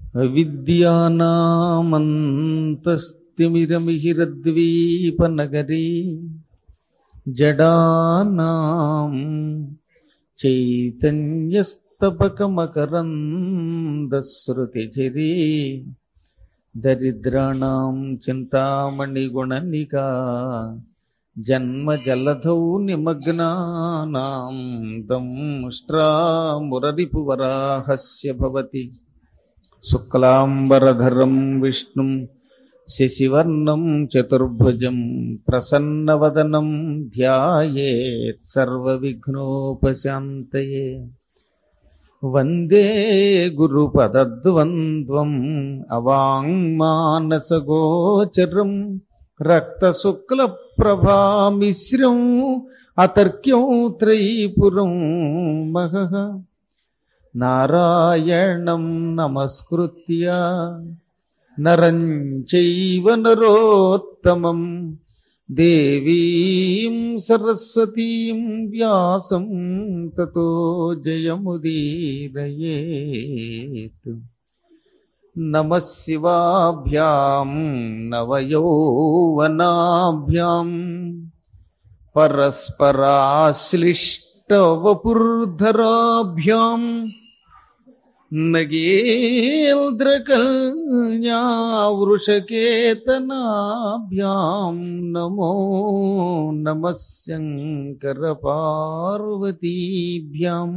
అవిద్యానామంతస్తిమిరమిహిరద్వీపనగరీ జడానాం చైతన్యస్తపకమకరందశ్రుతిచిరీ దరిద్రాణం చింతామణిగుణనికా జన్మజలధౌ నిమగ్నానాం దంష్ట్రామురరిపువరాహస్య భవతి శుక్లాంబరధరం విష్ణుం శశివర్ణం చతుర్భుజం ప్రసన్నవదనం ధ్యాయేత్ సర్వవిఘ్నోపశాంతయే వందే గురుపదద్వంద్వం అవాంగ్మానసగోచరం రక్తశుక్లప్రభామిశ్రం అతర్క్యం త్రైపురం మహః నారాయణం నమస్కృత్య నరం చైవ నరోత్తమం దేవీం సరస్వతీం వ్యాసం తతో జయముదీరయేత్ నమ శివాభ్యాం నవయౌవనాభ్యాం పరస్పరాశ్లిష్టవపుర్ధరాభ్యాం నగేంద్రకల్యావృషకేతనాభ్యాం నమో నమ శంకరపార్వతీభ్యాం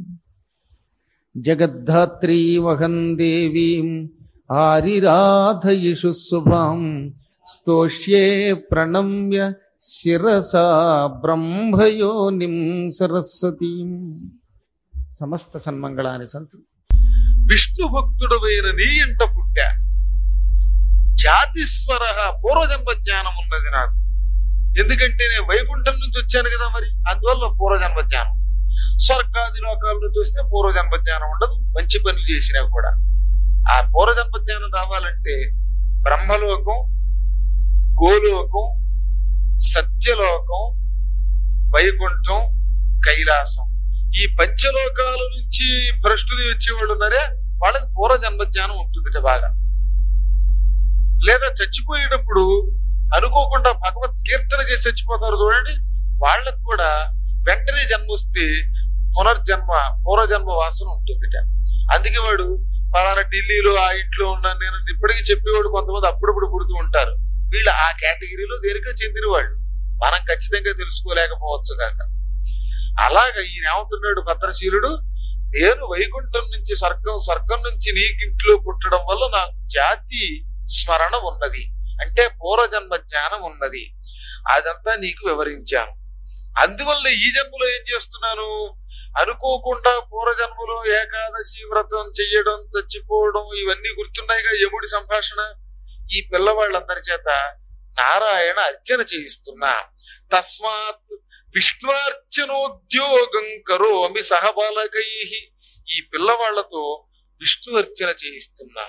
జగద్ధాత్రీమహం దేవీం ఆరిరాధయిషు శుభాం స్తోష్యే ప్రణమ్య శిరసా బ్రహ్మయోనిం సరస్వతీం సమస్త సన్మంగళాని సంతు విష్ణు భక్తుడవైన నీ ఇంట పుట్టా జాతిస్వర పూర్వజన్మ జ్ఞానం ఉన్నది నాకు ఎందుకంటే నేను వైకుంఠం నుంచి వచ్చాను కదా మరి అందువల్ల పూర్వజన్మ జ్ఞానం స్వర్గాది లోకాల నుంచి వస్తే పూర్వజన్మ జ్ఞానం ఉండదు మంచి పనులు చేసినా కూడా ఆ పూర్వజన్మ జ్ఞానం రావాలంటే బ్రహ్మలోకం గోలోకం సత్యలోకం వైకుంఠం కైలాసం ఈ పంచలోకాల నుంచి భ్రష్టులు వచ్చేవాళ్ళు ఉన్నారే వాళ్ళకి పూర్వజన్మ జ్ఞానం ఉంటుందిట బాగా లేదా చచ్చిపోయేటప్పుడు అనుకోకుండా భగవత్ కీర్తన చేసి చచ్చిపోతారు చూడండి వాళ్ళకు కూడా వెంటనే జన్మ వస్తే పునర్జన్మ పూర్వజన్మ వాసన ఉంటుందిట అందుకే వాడు పలానా ఢిల్లీలో ఆ ఇంట్లో ఉన్నాను నేను ఇప్పటికీ చెప్పేవాడు కొంతమంది అప్పుడప్పుడు పుడుతూ ఉంటారు వీళ్ళు ఆ కేటగిరీలో దేనికో చెందిన వాళ్ళు మనం ఖచ్చితంగా తెలుసుకోలేకపోవచ్చు కాక అలాగ ఈయన ఏమంటున్నాడు భద్రశీలుడు నేను వైకుంఠం నుంచి స్వర్గం స్వర్గం నుంచి నీకింట్లో పుట్టడం వల్ల నాకు జాతి స్మరణ ఉన్నది అంటే పూర్వజన్మ జ్ఞానం ఉన్నది అదంతా నీకు వివరించాను అందువల్ల ఈ జన్మలో ఏం చేస్తున్నాను అనుకోకుండా పూర్వజన్మలో ఏకాదశి వ్రతం చెయ్యడం చచ్చిపోవడం ఇవన్నీ గుర్తున్నాయిగా యముడి సంభాషణ ఈ పిల్లవాళ్ళందరి చేత నారాయణ అర్చన చేయిస్తున్నా తస్మాత్ విష్ణుర్చనోద్యోగం కరోమి సహబాలకై ఈ పిల్లవాళ్లతో విష్ణు అర్చన చేయిస్తున్నాను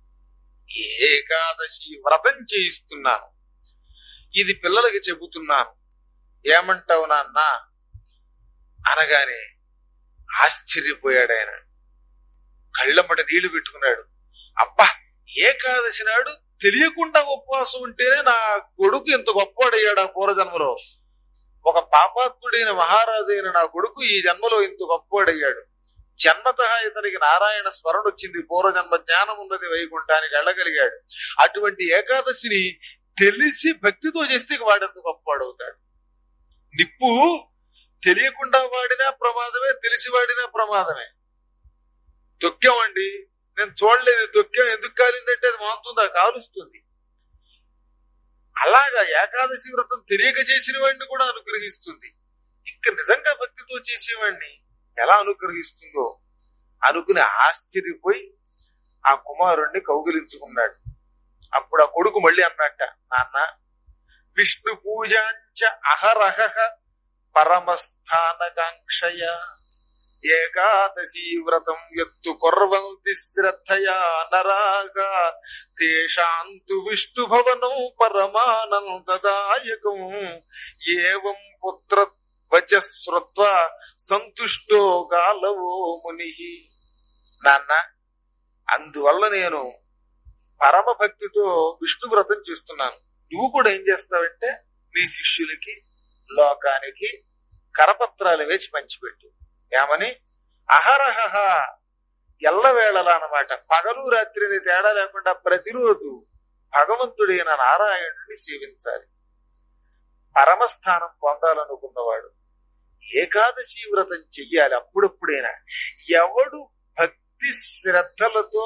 ఏకాదశి వ్రతం చేయిస్తున్నాను ఇది పిల్లలకి చెబుతున్నాను ఏమంటావు నాన్న అనగానే ఆశ్చర్యపోయాడు ఆయన కళ్ళమ్మట నీళ్లు పెట్టుకున్నాడు అబ్బా ఏకాదశి నాడు తెలియకుండా ఉపవాసం ఉంటేనే నా కొడుకు ఇంత గొప్పవాడయ్యాడు ఆ పూర్వజన్మలో ఒక పాపాత్ముడైన మహారాజు అయిన నా కొడుకు ఈ జన్మలో ఇంత గొప్పవాడయ్యాడు జన్మత ఇతనికి నారాయణ స్మరణ వచ్చింది పూర్వజన్మ జ్ఞానం ఉన్నది వైకుంఠానికి వెళ్ళగలిగాడు అటువంటి ఏకాదశిని తెలిసి భక్తితో చేస్తే ఇక వాడెంత గొప్పవాడవుతాడు నిప్పు తెలియకుండా వాడినా ప్రమాదమే తెలిసి వాడినా ప్రమాదమే తొక్కామండి నేను చూడలేదు తొక్కాం ఎందుకు కాలిందంటే అది మాంతుందా కాలుస్తుంది అలాగా ఏకాదశి వ్రతం తెలియక చేసిన వాడిని కూడా అనుగ్రహిస్తుంది ఇంకా నిజంగా భక్తితో చేసేవాడిని ఎలా అనుగ్రహిస్తుందో అనుకుని ఆశ్చర్యపోయి ఆ కుమారుణ్ణి కౌగిలించుకున్నాడు అప్పుడు ఆ కొడుకు మళ్ళీ అన్నట్ట నాన్న విష్ణు పూజాంచ అహరహ పరమస్థానకాంక్షయ ఏకాదశీ వ్రతం ఎత్తు కొర్వంతి శ్రద్ధయా నరాగా తేషాంతు విష్ణు భవనం పరమానందదాయకం ఏవం పుత్ర వచశ్రుత్వ సంతుష్టో గాలవో ముని నాన్న అందువల్ల నేను పరమ భక్తితో విష్ణు వ్రతం చేస్తున్నాను నువ్వు కూడా ఏం చేస్తావంటే నీ శిష్యులకి లోకానికి కరపత్రాలు వేసి పంచిపెట్టు ఏమని అహరహ ఎల్లవేళలా అన్నమాట పగలు రాత్రిని తేడా లేకుండా ప్రతిరోజు భగవంతుడైన నారాయణుడిని సేవించాలి పరమస్థానం పొందాలనుకున్నవాడు ఏకాదశి వ్రతం చెయ్యాలి అప్పుడప్పుడైనా ఎవడు భక్తి శ్రద్ధలతో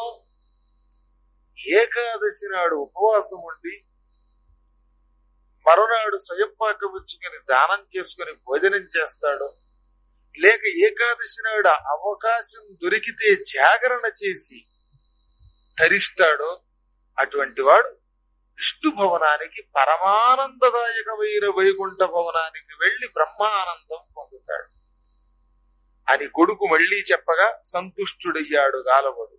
ఏకాదశి నాడు ఉపవాసం ఉండి మరునాడు స్వయంపాకం వచ్చుకొని దానం చేసుకుని భోజనం చేస్తాడో లేక ఏకాదశి నాడు అవకాశం దొరికితే జాగరణ చేసి ధరిస్తాడో అటువంటి వాడు విష్ణు భవనానికి పరమానందదాయకమైన వైకుంఠ భవనానికి వెళ్లి బ్రహ్మానందం పొందుతాడు అని కొడుకు మళ్ళీ చెప్పగా సంతుష్టుడయ్యాడు గాలవడు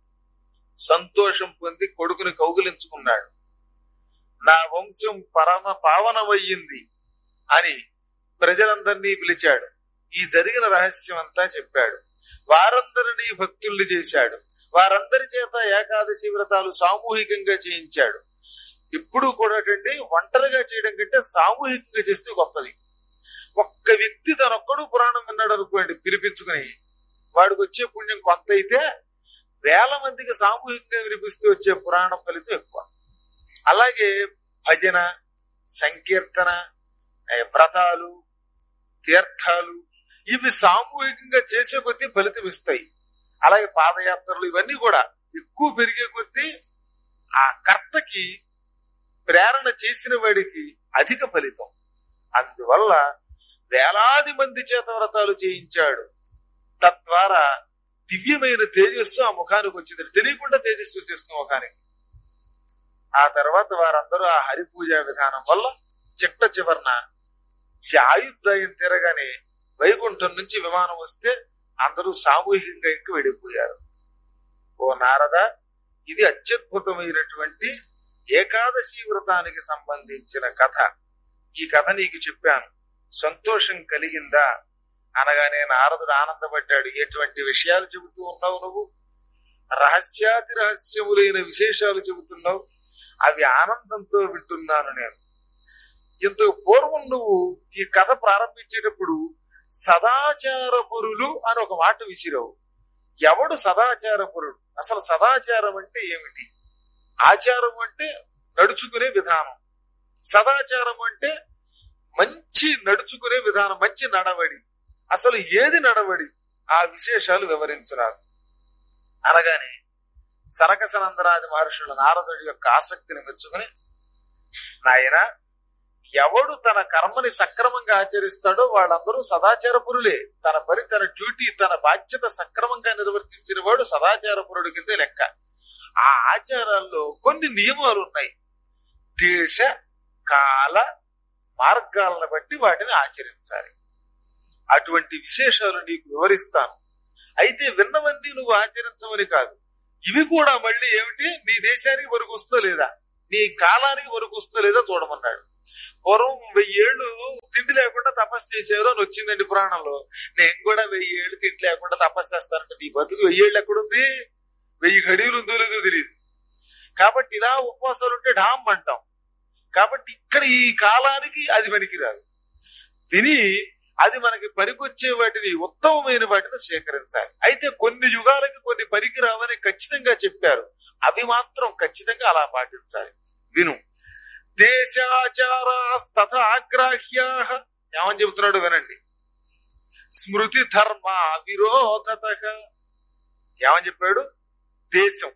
సంతోషం పొంది కొడుకుని కౌగిలించుకున్నాడు నా వంశం పరమ పావనమయ్యింది అని ప్రజలందరినీ పిలిచాడు ఈ జరిగిన రహస్యం అంతా చెప్పాడు వారందరినీ భక్తుల్ని చేశాడు వారందరి చేత ఏకాదశి వ్రతాలు సామూహికంగా చేయించాడు ఇప్పుడు కూడా కండి ఒంటరిగా చేయడం కంటే సామూహికంగా చేస్తే గొప్పది ఒక్క వ్యక్తి తనొక్కడు పురాణం విన్నాడు అనుకోండి పిలిపించుకుని వాడికి వచ్చే పుణ్యం కొంత అయితే వేల మందికి సామూహికంగా వినిపిస్తూ వచ్చే పురాణం ఫలితం ఎక్కువ అలాగే భజన సంకీర్తన ఏ, వ్రతాలు తీర్థాలు ఇవి సామూహికంగా చేసే కొద్దీ ఫలితం ఇస్తాయి అలాగే పాదయాత్రలు ఇవన్నీ కూడా ఎక్కువ పెరిగే కొద్దీ ఆ కర్తకి ప్రేరణ చేసిన వాడికి అధిక ఫలితం అందువల్ల వేలాది మంది చేత వ్రతాలు చేయించాడు తద్వారా దివ్యమైన తేజస్సు ఆ ముఖానికి వచ్చింది తెలియకుండా తేజస్సు వచ్చేస్తుంది ముఖానికి ఆ తర్వాత వారందరూ ఆ హరి పూజ విధానం వల్ల చిట్ట చివరన జాయుద్ధాయం తిరగానే వైకుంఠం నుంచి విమానం వస్తే అందరూ సామూహికంగా ఇంటికి వెళ్ళిపోయారు ఓ నారద ఇది అత్యద్భుతమైనటువంటి ఏకాదశి వ్రతానికి సంబంధించిన కథ ఈ కథ నీకు చెప్పాను సంతోషం కలిగిందా అనగానే నారదుడు ఆనందపడ్డాడు ఎటువంటి విషయాలు చెబుతూ ఉన్నావు నువ్వు రహస్యాతి రహస్యములైన విశేషాలు చెబుతున్నావు అవి ఆనందంతో వింటున్నాను నేను ఇంతకు పూర్వం నువ్వు ఈ కథ ప్రారంభించేటప్పుడు సదాచారపురులు అని ఒక మాట విసిరావు ఎవడు సదాచారపురుడు అసలు సదాచారం అంటే ఏమిటి ఆచారం అంటే నడుచుకునే విధానం సదాచారం అంటే మంచి నడుచుకునే విధానం మంచి నడవడి అసలు ఏది నడవడి ఆ విశేషాలు వివరించరాదు అనగానే సనకసనందరాజ మహర్షుల నారదుడి యొక్క ఆసక్తిని మెచ్చుకుని నాయన ఎవడు తన కర్మని సక్రమంగా ఆచరిస్తాడో వాళ్ళందరూ సదాచారపురులే తన పని తన డ్యూటీ తన బాధ్యత సక్రమంగా నిర్వర్తించిన వాడు సదాచారపురుడు కిందే లెక్క ఆ ఆచారాల్లో కొన్ని నియమాలు ఉన్నాయి దేశ కాల మార్గాలను బట్టి వాటిని ఆచరించాలి అటువంటి విశేషాలు నీకు వివరిస్తాను అయితే విన్నవన్నీ నువ్వు ఆచరించమని కాదు ఇవి కూడా మళ్ళీ ఏమిటి నీ దేశానికి వరకు వస్తుందో లేదా నీ కాలానికి వరకు వస్తుందో లేదా చూడమన్నాడు పూర్వం వెయ్యేళ్ళు తిండి లేకుండా తపస్సు చేసేవారు అని వచ్చిందండి పురాణంలో నేను కూడా వెయ్యి ఏళ్ళు తిండి లేకుండా తపస్సు చేస్తానంటే నీ బతుకు వెయ్యేళ్ళు ఎక్కడుంది వెయ్యి గడియలు ఉందో లేదో తెలియదు కాబట్టి ఇలా ఉపవాసాలు ఉంటే డామ్ అంటాం కాబట్టి ఇక్కడ ఈ కాలానికి అది పనికిరాదు తిని అది మనకి పనికొచ్చే వాటిని ఉత్తమమైన వాటిని స్వీకరించాలి అయితే కొన్ని యుగాలకి కొన్ని పనికిరావని ఖచ్చితంగా చెప్పారు అవి మాత్రం ఖచ్చితంగా అలా పాటించాలి విను దేశాచారాస్తథ ఆగ్రాహ్యా ఏమని చెబుతున్నాడు వినండి స్మృతి ధర్మ విరోధత ఏమని చెప్పాడు దేశం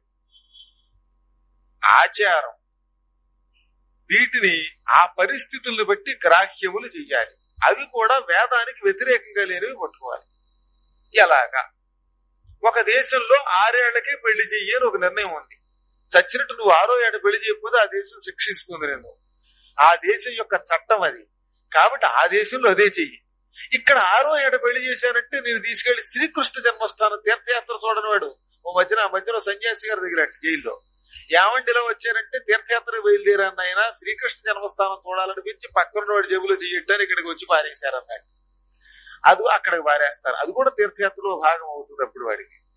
ఆచారం వీటిని ఆ పరిస్థితుల్ని బట్టి గ్రాహ్యములు చెయ్యాలి అవి కూడా వేదానికి వ్యతిరేకంగా లేనివి పట్టుకోవాలి ఎలాగా ఒక దేశంలో ఆరేళ్లకే పెళ్లి చెయ్యి అని ఒక నిర్ణయం ఉంది చచ్చినట్టు నువ్వు ఆరో ఏడు పెళ్లి చేయకపోతే ఆ దేశం శిక్షిస్తుంది నేను ఆ దేశం యొక్క చట్టం అది కాబట్టి ఆ దేశంలో అదే చెయ్యి ఇక్కడ ఆరో ఏడు పెళ్లి చేశానంటే నేను తీసుకెళ్లి శ్రీకృష్ణ జన్మస్థానం తీర్థయాత్ర చూడని వాడు ఓ మధ్యన ఆ మధ్యలో సన్యాసి గారి దగ్గర జైల్లో ఏమండి ఇలా వచ్చారంటే తీర్థయాత్ర బయలుదేరాను ఆయన శ్రీకృష్ణ జన్మస్థానం చూడాలనిపించి పక్కన వాడి జేబులో చెయ్యటానికి ఇక్కడికి వచ్చి పారేశారు అన్నట్టు అది అక్కడికి పారేస్తారు అది కూడా తీర్థయాత్రలో భాగం అవుతుంది అప్పుడు వాడికి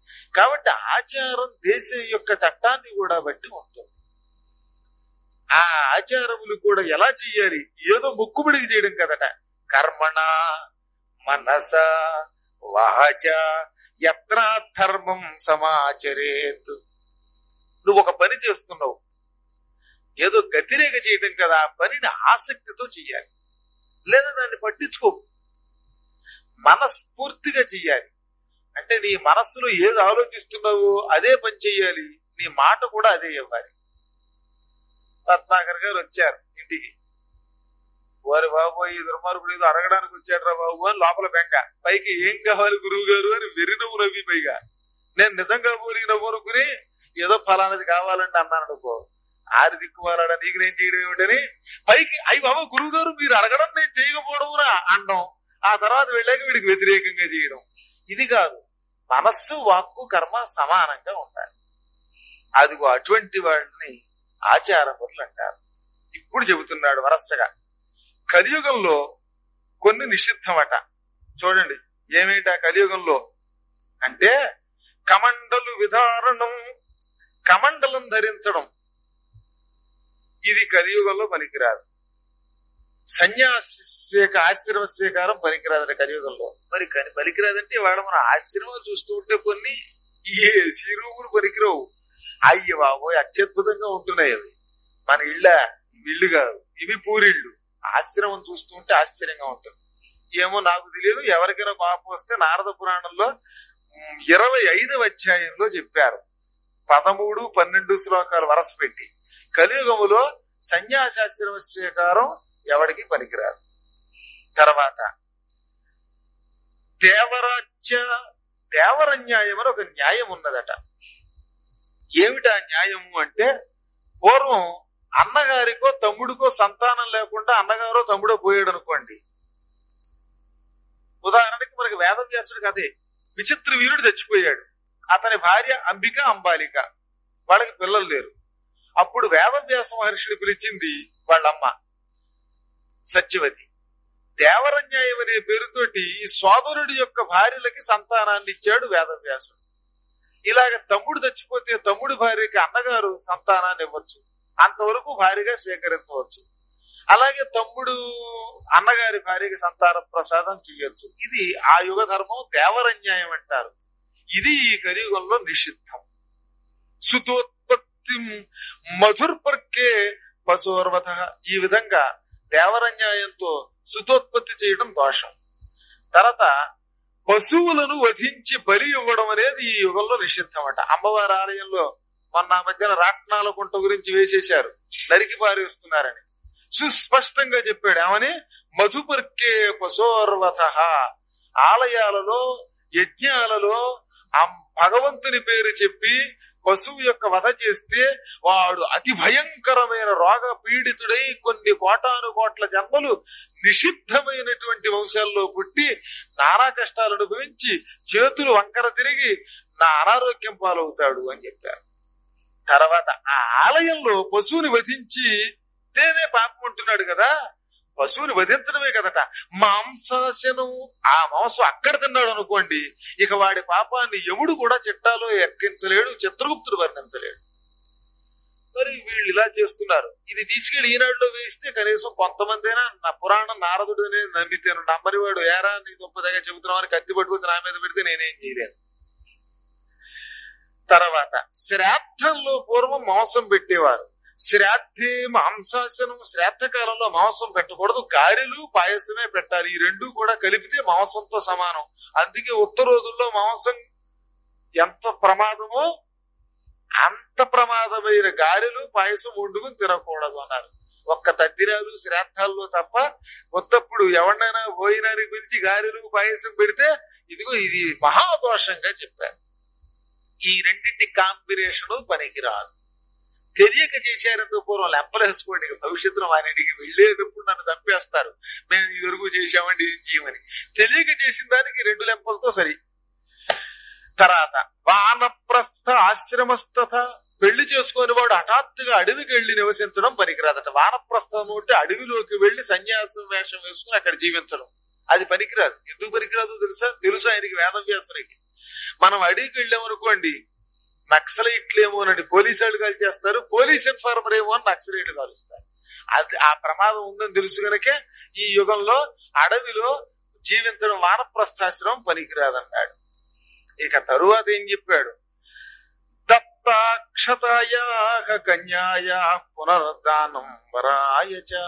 కాబట్టి ఆచారం దేశం యొక్క చట్టాన్ని కూడా బట్టి ఉంటుంది ఆ ఆచారములు కూడా ఎలా చెయ్యాలి ఏదో ముక్కుబడికి చేయడం కదట కర్మణ మనస వాచ ఎత్ర ధర్మం సమాచరేత్ నువ్వు ఒక పని చేస్తున్నావు ఏదో గతిరేక చేయడం కదా ఆ పనిని ఆసక్తితో చెయ్యాలి లేదా దాన్ని పట్టించుకో మనస్ఫూర్తిగా చెయ్యాలి అంటే నీ మనస్సులో ఏది ఆలోచిస్తున్నావో అదే పని చెయ్యాలి నీ మాట కూడా అదే ఇవ్వాలి రత్నాకర్ గారు వచ్చారు ఇంటికి వారి బాబు ఈ దుర్మార్గుడు ఏదో అడగడానికి వచ్చాడు రా బాబు అని లోపల బెంక పైకి ఏం కావాలి గురువు గారు అని వెర్రి నువ్వు నవ్వి పైగా నేను నిజంగా పోరి నవ్వునుకుని ఏదో ఫలానది కావాలంటే అన్నాను అనుకో ఆరి దిక్కుమాలాడా నీకు నేను చేయడం ఏమిటని పైకి అయ్యి బాబా గురువు గారు మీరు అడగడం నేను చేయకపోవడం రా అనడం ఆ తర్వాత వెళ్ళాక వీడికి వ్యతిరేకంగా చేయడం ఇది కాదు మనస్సు వాక్కు కర్మ సమానంగా ఉండాలి అదిగో అటువంటి వాడిని ఆచారములు అంటారు ఇప్పుడు చెబుతున్నాడు వరసగా కలియుగంలో కొన్ని నిషిద్ధమట చూడండి ఏమిటి ఆ కలియుగంలో అంటే కమండలు విధారణం కమండలం ధరించడం ఇది కలియుగంలో పనికిరాదు సన్యాసేక ఆశ్రమ స్వీకారం పనికిరాదట కలియుగంలో మరి కని పనికిరాదంటే వాళ్ళ మన ఆశ్రమం చూస్తూ ఉంటే కొన్ని ఏ సిరూపులు పనికిరావు అయ్య బాబోయ్ అత్యద్భుతంగా ఉంటున్నాయి అవి మన ఇళ్ళ ఇల్లు కాదు ఇవి పూరిళ్ళు ఆశ్రమం చూస్తూ ఉంటే ఆశ్చర్యంగా ఉంటుంది ఏమో నాకు తెలియదు ఎవరికైనా పాపం వస్తే నారద పురాణంలో ఉమ్, ఇరవై ఐదవ అధ్యాయంలో చెప్పారు పదమూడు పన్నెండు శ్లోకాలు వరస పెట్టి కలియుగములో సన్యాసాశ్రమ స్వీకారం ఎవరికి పనికిరాదు తర్వాత దేవరాజ్య దేవర న్యాయం అని ఒక న్యాయం ఉన్నదట ఏమిటా న్యాయము అంటే పూర్వం అన్నగారికో తమ్ముడికో సంతానం లేకుండా అన్నగారో తమ్ముడో పోయాడు అనుకోండి ఉదాహరణకి మనకి వేదవ్యాసుడికి అదే విచిత్ర వీరుడు చచ్చిపోయాడు అతని భార్య అంబిక అంబాలిక వాళ్ళకి పిల్లలు లేరు అప్పుడు వేదవ్యాస మహర్షిని పిలిచింది వాళ్ళమ్మ సత్యవతి దేవరన్యాయం అనే పేరుతోటి సోదరుడి యొక్క భార్యలకి సంతానాన్ని ఇచ్చాడు వేదవ్యాసుడు ఇలాగ తమ్ముడు చచ్చిపోతే తమ్ముడి భార్యకి అన్నగారు సంతానాన్ని ఇవ్వచ్చు అంతవరకు భార్యగా స్వీకరించవచ్చు అలాగే తమ్ముడు అన్నగారి భార్యకి సంతాన ప్రసాదం చేయొచ్చు ఇది ఆ యుగ ధర్మం దేవరన్యాయం అంటారు ఇది ఈ కలియుగంలో నిషిద్ధం సుతోత్పత్తి మధుర్పర్కే పశువర్వత ఈ విధంగా దేవరన్యాయంతో సుతోత్పత్తి చేయడం దోషం తర్వాత పశువులను వధించి బలి ఇవ్వడం అనేది ఈ యుగంలో నిషిద్ధం అంట అమ్మవారి ఆలయంలో మొన్న ఆ మధ్యన రాట్నాల కుంట గురించి వేసేశారు నరికి పారేస్తున్నారని సుస్పష్టంగా చెప్పాడు ఏమని మధుపర్కే పశోర్వత ఆలయాలలో యజ్ఞాలలో ఆ భగవంతుని పేరు చెప్పి పశువు యొక్క వధ చేస్తే వాడు అతి భయంకరమైన రోగ పీడితుడై కొన్ని కోటాను కోట్ల జన్మలు నిషిద్ధమైనటువంటి వంశాల్లో పుట్టి నానా కష్టాలు అనుభవించి చేతులు వంకర తిరిగి నా అనారోగ్యం పాలవుతాడు అని చెప్పారు తర్వాత ఆ ఆలయంలో పశువుని వధించి తేనే పాపం ఉంటున్నాడు కదా పశువుని వధించడమే కదట మాంసాశనం ఆ మాంసం అక్కడ తిన్నాడు అనుకోండి ఇక వాడి పాపాన్ని యముడు కూడా చిట్టాలో ఎక్కించలేడు చిత్రగుప్తుడు వర్ణించలేడు మరి వీళ్ళు ఇలా చేస్తున్నారు ఇది తీసుకెళ్లి ఈనాడులో వేస్తే కనీసం కొంతమంది అయినా నా పురాణం నారదుడు అనేది నమ్మితేను నమ్మని వాడు ఏరా నీ గొప్ప దగ్గర చెబుతున్నావు అని కత్తి పట్టుకుని నా మీద పెడితే నేనేం చేయలేను తర్వాత శ్రాద్ధంలో పూర్వం మాంసం పెట్టేవారు శ్రాద్ధే మాంసాశనం శ్రాద్ధ కాలంలో మాంసం పెట్టకూడదు గారెలు పాయసమే పెట్టాలి ఈ రెండు కూడా కలిపితే మాంసంతో సమానం అందుకే ఉత్త రోజుల్లో మాంసం ఎంత ప్రమాదమో అంత ప్రమాదమైన గారెలు పాయసం వండుకుని తినకూడదు అన్నారు ఒక్క తద్దిరాలు శ్రాద్ధాల్లో తప్ప కొత్తప్పుడు ఎవరినైనా భోజనానికి పిలిచి గారెలు పాయసం పెడితే ఇదిగో ఇది మహాదోషంగా చెప్పారు ఈ రెండింటి కాంబినేషన్ పనికిరాదు తెలియక చేశారందుకు పూర్వం లెంపలేసుకోండి ఇక భవిష్యత్తులో వారికి వెళ్ళేటప్పుడు నన్ను చంపేస్తారు మేము ఇది వరకు చేశామండి ఇది చేయమని తెలియక చేసిన దానికి రెండు లెంపలతో సరి తర్వాత వానప్రస్థ ఆశ్రమస్థత పెళ్లి చేసుకుని వాడు హఠాత్తుగా అడవికి వెళ్లి నివసించడం పనికిరాదట వానప్రస్థం అంటే అడవిలోకి వెళ్లి సన్యాసం వేషం వేసుకుని అక్కడ జీవించడం అది పనికిరాదు ఎందుకు పనికిరాదు తెలుసా తెలుసు ఆయనకి వేదవ్యాసునికి మనం అడిగికి వెళ్ళామనుకోండి నక్సలైట్లేమోనండి పోలీసు వాళ్ళు కాల్ చేస్తారు పోలీస్ ఇన్ఫార్మర్ ఏమో అని నక్సలైట్లు కాలుస్తారు అది ఆ ప్రమాదం ఉందని తెలుసు కనుక ఈ యుగంలో అడవిలో జీవించడం వానప్రస్థాశ్రమం పనికిరాదన్నాడు ఇక తరువాత ఏం చెప్పాడు దత్తాక్షతయా కన్యాయా పునర్దానం వరాయ చ.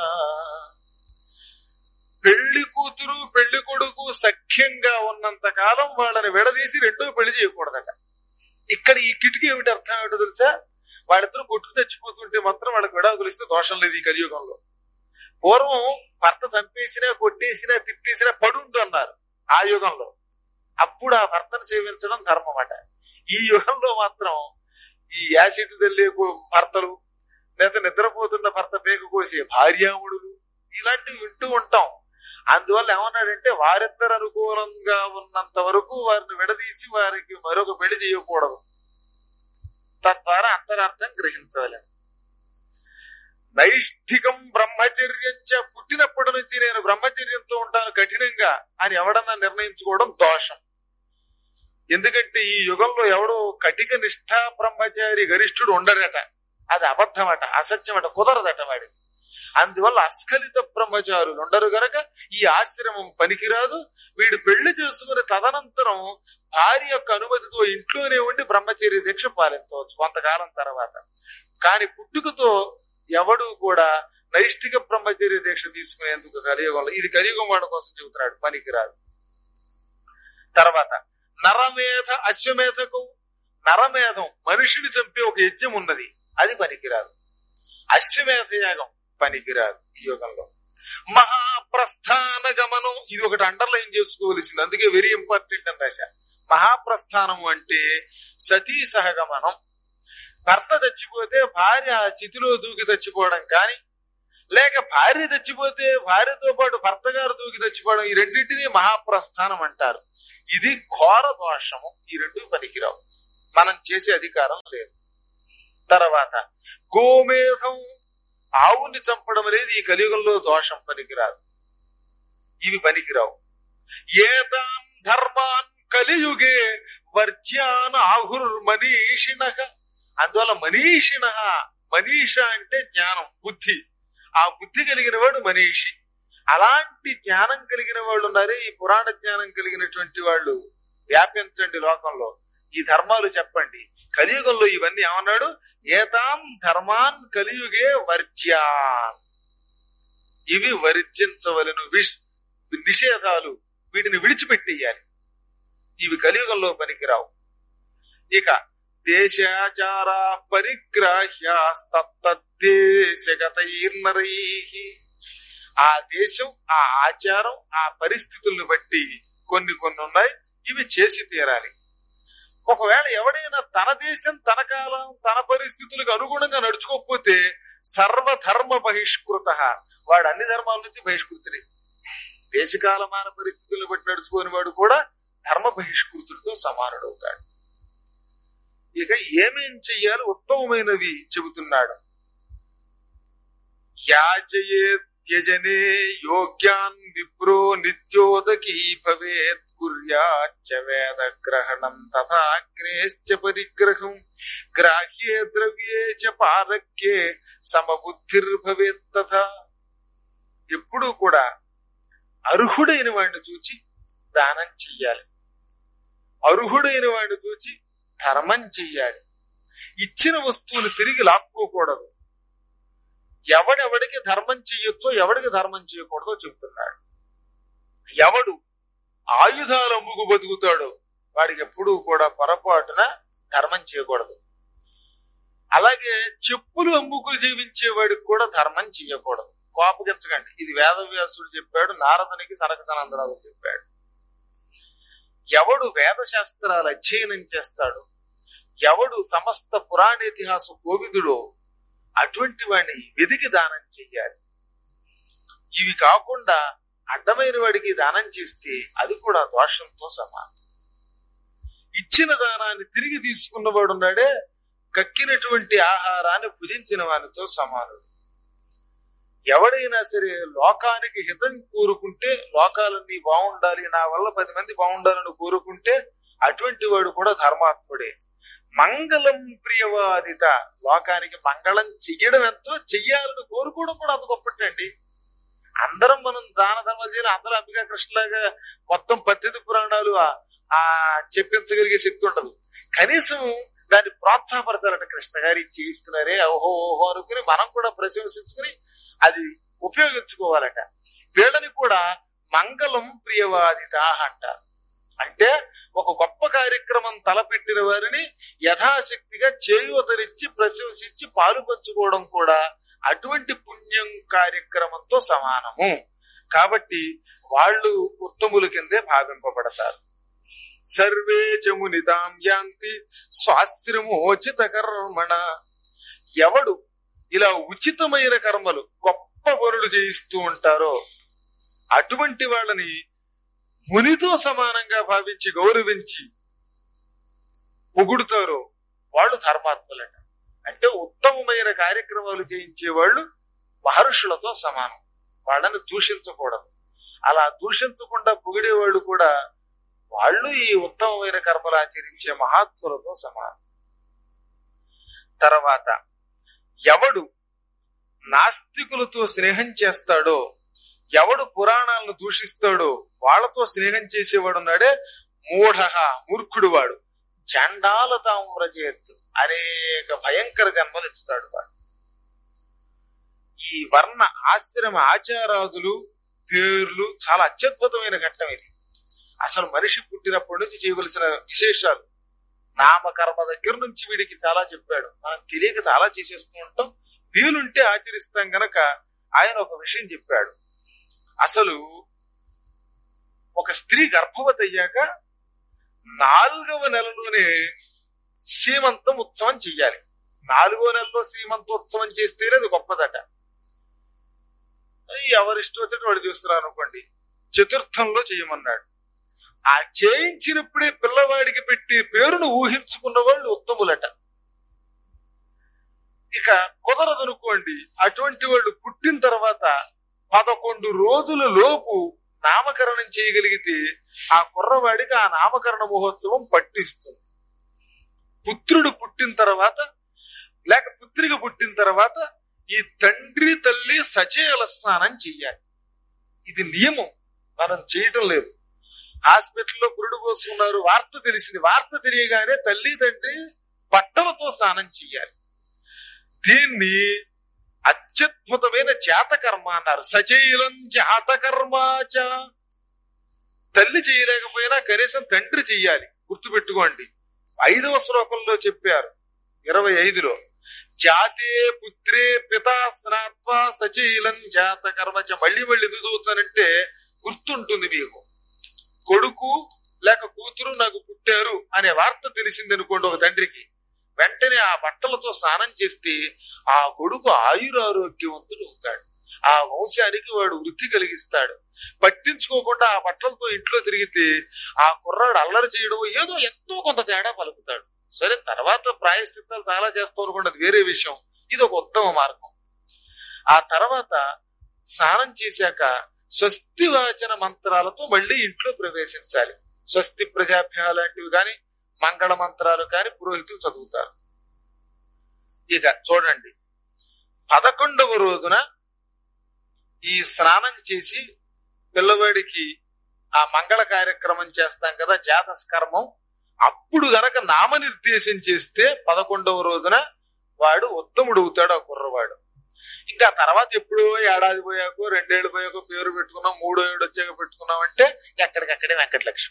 పెళ్లి కూతురు పెళ్లి కొడుకు సఖ్యంగా ఉన్నంత కాలం వాళ్ళని విడదీసి రెండో పెళ్లి చేయకూడదట ఇక్కడ ఈ కిటికీ ఏమిటి అర్థం ఏమిటో తెలుసా వాళ్ళిద్దరూ కొట్టుకు చచ్చిపోతుంటే మాత్రం వాళ్ళకి విడాకులు ఇస్తే దోషం లేదు ఈ కలియుగంలో పూర్వం భర్త చంపేసినా కొట్టేసినా తిట్టేసినా పడుండు అన్నారు ఆ యుగంలో అప్పుడు ఆ భర్తను సేవించడం ధర్మం అట ఈ యుగంలో మాత్రం ఈ యాసిడ్ తల్లి భర్తలు లేదా నిద్రపోతున్న భర్త పేక కోసే భార్యాముడులు ఇలాంటివి వింటూ ఉంటాం అందువల్ల ఏమన్నాడంటే వారిద్దరు అనుకూలంగా ఉన్నంత వరకు వారిని విడదీసి వారికి మరొక పెళ్లి చేయకూడదు తద్వారా అంతరార్థం గ్రహించాలి నైష్ఠికం బ్రహ్మచర్యంచ పుట్టినప్పటి నుంచి నేను బ్రహ్మచర్యంతో ఉంటాను కఠినంగా అని ఎవడన్నా నిర్ణయించుకోవడం దోషం ఎందుకంటే ఈ యుగంలో ఎవడో కటిక నిష్ఠా బ్రహ్మచారి గరిష్ఠుడు ఉండడట అది అబద్ధమట అసత్యమట కుదరదట వాడి అందువల్ల అస్ఖలిత బ్రహ్మచారులు ఉండరు గనక ఈ ఆశ్రమం పనికిరాదు వీడు పెళ్లి చేసుకుని తదనంతరం భార్య యొక్క అనుమతితో ఇంట్లోనే ఉండి బ్రహ్మచర్య దీక్ష పాలించవచ్చు కొంతకాలం తర్వాత కాని పుట్టుకతో ఎవడు కూడా నైష్ఠిక బ్రహ్మచర్య దీక్ష తీసుకునేందుకు కలియుగంలో ఇది కలియుగం వాడి కోసం చెబుతున్నాడు పనికిరాదు తర్వాత నరమేధ అశ్వమేధకు నరమేధం మనిషిని చంపే ఒక యజ్ఞం ఉన్నది అది పనికిరాదు అశ్వమేధ యాగం పనికిరాదు ఈ యుగంలో మహాప్రస్థాన గమనం ఇది ఒకటి అండర్లైన్ చేసుకోవలసింది అందుకే వెరీ ఇంపార్టెంట్ అని రాశా మహాప్రస్థానం అంటే సతీ సహగమనం భర్త చచ్చిపోతే భార్య ఆ చితిలో దూకి చచ్చిపోవడం కానీ లేక భార్య చచ్చిపోతే భార్యతో పాటు భర్త గారు దూకి చచ్చిపోవడం ఈ రెండింటినీ మహాప్రస్థానం అంటారు ఇది ఘోర దోషము ఈ రెండు పనికిరావు మనం చేసే అధికారం లేదు తర్వాత గోమేధం ఆవుని చంపడం అనేది ఈ కలియుగంలో దోషం పనికిరాదు ఇవి పనికిరావు ఏతాం ధర్మాన్ కలియుగే వర్జ్యాన్ ఆహుర్ మనీషిణ అందువల్ల మనీషిణ మనీష అంటే జ్ఞానం బుద్ధి ఆ బుద్ధి కలిగిన వాడు మనీషి అలాంటి జ్ఞానం కలిగిన వాళ్ళు ఉన్నారే ఈ పురాణ జ్ఞానం కలిగినటువంటి వాళ్ళు వ్యాపించండి లోకంలో ఈ ధర్మాలు చెప్పండి కలియుగంలో ఇవన్నీ ఏమన్నాడు ఏతాం ధర్మాన్ కలియుగే వర్జ్యాన్ ఇవి వర్జించవలను విష్ నిషేధాలు వీటిని విడిచిపెట్టేయాలి ఇవి కలియుగంలో పనికిరావు ఇక దేశాచార పరిగ్రాహ్యస్తేశగతైర్నరై ఆ దేశం ఆ ఆచారం ఆ పరిస్థితుల్ని బట్టి కొన్ని కొన్ని ఉన్నాయి ఇవి చేసి తీరాలి ఒకవేళ ఎవడైనా తన దేశం తన కాలం తన పరిస్థితులకు అనుగుణంగా నడుచుకోకపోతే సర్వధర్మ బహిష్కృత వాడు అన్ని ధర్మాల నుంచి బహిష్కృతుడే దేశకాలమాన పరిస్థితులను బట్టి నడుచుకోని వాడు కూడా ధర్మ బహిష్కృతుడితో సమానుడవుతాడు ఇక ఏమేం చెయ్యాలి ఉత్తమమైనవి చెబుతున్నాడు యాచయే త్యజనే యోగ్యాన్ విప్రో నిత్యోదకీ భవేత్ కుర్యాచ్చ వేద గ్రహణం తథాగ్నేశ్చ పరిగ్రహం గ్రాహ్యే ద్రవ్యే చ పారక్యే సమబుద్ధిర్భవేత్ తథా ఎప్పుడూ కూడా అర్హుడైన వాడిని చూచి దానం చెయ్యాలి అర్హుడైన వాడిని చూచి ధర్మం చెయ్యాలి ఇచ్చిన వస్తువును తిరిగి లాక్కోకూడదు ఎవడెవడికి ధర్మం చెయ్యొచ్చో ఎవడికి ధర్మం చేయకూడదో చెబుతున్నాడు ఎవడు ఆయుధాలు అమ్ముకు బతుకుతాడో వాడికి ఎప్పుడూ కూడా పొరపాటున ధర్మం చేయకూడదు అలాగే చెప్పులు అమ్ముకు జీవించే వాడికి కూడా ధర్మం చేయకూడదు కోపగించకండి ఇది వేదవ్యాసుడు చెప్పాడు నారదునికి సనక సనందరావు చెప్పాడు ఎవడు వేద శాస్త్రాలు అధ్యయనం చేస్తాడు ఎవడు సమస్త పురాణేతిహాస కోవిదుడో అటువంటి వాడిని వెదికి దానం చెయ్యాలి ఇవి కాకుండా అడ్డమైన వాడికి దానం చేస్తే అది కూడా దోషంతో సమానం ఇచ్చిన దానాన్ని తిరిగి తీసుకున్నవాడు ఉన్నాడే కక్కినటువంటి ఆహారాన్ని భుజించిన వానితో సమానుడు ఎవడైనా సరే లోకానికి హితం కోరుకుంటే లోకాలన్నీ బాగుండాలి నా వల్ల పది మంది బాగుండాలని కోరుకుంటే అటువంటి వాడు కూడా ధర్మాత్ముడే మంగళం ప్రియవాదిత లోకానికి మంగళం చెయ్యడం ఎంతో చెయ్యాలని కోరుకోవడం కూడా అంత గొప్పటండి అందరం మనం దాన ధర్మాలు చేయాలి అందరూ అంబికా కృష్ణలాగా మొత్తం పద్దెనిమిది పురాణాలు ఆ- ఆ చెప్పించగలిగే శక్తి ఉండదు కనీసం దాన్ని ప్రోత్సాహపడతారట కృష్ణ గారు ఇది చేయిస్తున్నారే ఓహో ఓహో అనుకుని మనం కూడా ప్రశంసించుకుని అది ఉపయోగించుకోవాలట వీళ్ళని కూడా మంగళం ప్రియవాదిత అంటారు అంటే ఒక గొప్ప కార్యక్రమం తలపెట్టిన వారిని యథాశక్తిగా చేయూతనిచ్చి ప్రశంసించి పాలు పంచుకోవడం కూడా అటువంటి పుణ్యం కార్యక్రమంతో సమానము కాబట్టి వాళ్ళు ఉత్తముల కిందే భావింపబడతారు సర్వే చమునితాం యాంతి స్వాశ్రమోచిత కర్మణ ఎవడు ఇలా ఉచితమైన కర్మలు గొప్ప పనులు చేయిస్తూ ఉంటారో అటువంటి వాళ్ళని మునితో సమానంగా భావించి గౌరవించి పొగుడుతారో వాళ్ళు ధర్మాత్ములట అంటే ఉత్తమమైన కార్యక్రమాలు చేయించే వాళ్ళు మహర్షులతో సమానం వాళ్ళని దూషించకూడదు అలా దూషించకుండా పొగిడేవాళ్ళు కూడా వాళ్ళు ఈ ఉత్తమమైన కర్మలు ఆచరించే మహాత్ములతో సమానం తర్వాత ఎవడు నాస్తికులతో స్నేహం చేస్తాడో ఎవడు పురాణాలను దూషిస్తాడో వాళ్ళతో స్నేహం చేసేవాడు ఉన్నాడే మూఢ మూర్ఖుడు వాడు చండాల తామ్రజేత్ అనేక భయంకర జన్మలు ఎత్తుతాడు వాడు ఈ వర్ణ ఆశ్రమ ఆచారాదులు పేర్లు చాలా అత్యద్భుతమైన ఘట్టం ఇది అసలు మనిషి పుట్టినప్పటి నుంచి చేయవలసిన విశేషాలు నామకర్మ దగ్గర నుంచి వీడికి చాలా చెప్పాడు మనం తెలియక చాలా చేసేస్తూ ఉంటాం వీలుంటే ఆచరిస్తాం గనక ఆయన ఒక విషయం చెప్పాడు అసలు ఒక స్త్రీ గర్భవతి అయ్యాక నాలుగవ నెలలోనే సీమంతం ఉత్సవం చెయ్యాలి నాలుగో నెలలో సీమంతోత్సవం చేస్తేనే అది గొప్పదట ఎవరిష్టం వచ్చినట్టు వాడు చూస్తున్నారు అనుకోండి చతుర్థంలో చేయమన్నాడు ఆ చేయించినప్పుడే పిల్లవాడికి పెట్టి పేరును ఊహించుకున్న వాళ్ళు ఉత్తములట ఇక కుదరదు అనుకోండి అటువంటి వాళ్ళు పుట్టిన తర్వాత పదకొండు రోజుల లోపు నామకరణం చేయగలిగితే ఆ కుర్రవాడికి ఆ నామకరణ మహోత్సవం పట్టిస్తుంది పుత్రుడు పుట్టిన తర్వాత లేక పుత్రిక పుట్టిన తర్వాత ఈ తండ్రి తల్లి సచేల స్నానం చెయ్యాలి ఇది నియమం మనం చేయటం లేదు హాస్పిటల్లో పురుడు పోసుకున్నారు వార్త తెలిసింది వార్త తెలియగానే తల్లి తండ్రి బట్టలతో స్నానం చెయ్యాలి దీన్ని అత్యద్భుతమైన జాతకర్మ అన్నారు సచైలం జాతకర్మాచ తల్లి చేయలేకపోయినా కనీసం తండ్రి చెయ్యాలి గుర్తుపెట్టుకోండి ఐదవ శ్లోకంలో చెప్పారు ఇరవై ఐదులో జాతే పుత్రే పితా స్నాత్వా సచైలం జాతకర్మచ మళ్ళీ మళ్ళీ ఎందుకు చదువుతానంటే గుర్తుంటుంది మీకు కొడుకు లేక కూతురు నాకు పుట్టారు అనే వార్త తెలిసింది అనుకోండి ఒక తండ్రికి వెంటనే ఆ బట్టలతో స్నానం చేస్తే ఆ కొడుకు ఆయురారోగ్యవంతుడు అవుతాడు ఆ వంశానికి వాడు వృద్ధి కలిగిస్తాడు పట్టించుకోకుండా ఆ బట్టలతో ఇంట్లో తిరిగితే ఆ కుర్రాడు అల్లరి చేయడం ఏదో ఎంతో కొంత తేడా పలుకుతాడు సరే తర్వాత ప్రాయశ్చిత్తాలు చాలా చేస్తాం అనుకోండి అది వేరే విషయం ఇది ఒక ఉత్తమ మార్గం ఆ తర్వాత స్నానం చేశాక స్వస్తి వాచన మంత్రాలతో మళ్ళీ ఇంట్లో ప్రవేశించాలి స్వస్తి ప్రజాభ్య లాంటివి కానీ మంగళ మంత్రాలు కానీ పురోహితులు చదువుతారు ఇక చూడండి పదకొండవ రోజున ఈ స్నానం చేసి పిల్లవాడికి ఆ మంగళ కార్యక్రమం చేస్తాం కదా జాతస్కర్మం అప్పుడు గనక నామనిర్దేశం చేస్తే పదకొండవ రోజున వాడు ఉత్తముడు అవుతాడు ఆ కుర్రవాడు ఇంకా తర్వాత ఎప్పుడో ఏడాది పోయాకో రెండేళ్లు పోయాకో పేరు పెట్టుకున్నాం మూడో ఏడు వచ్చాక పెట్టుకున్నాం అంటే ఎక్కడికక్కడే వెంకటలక్ష్మి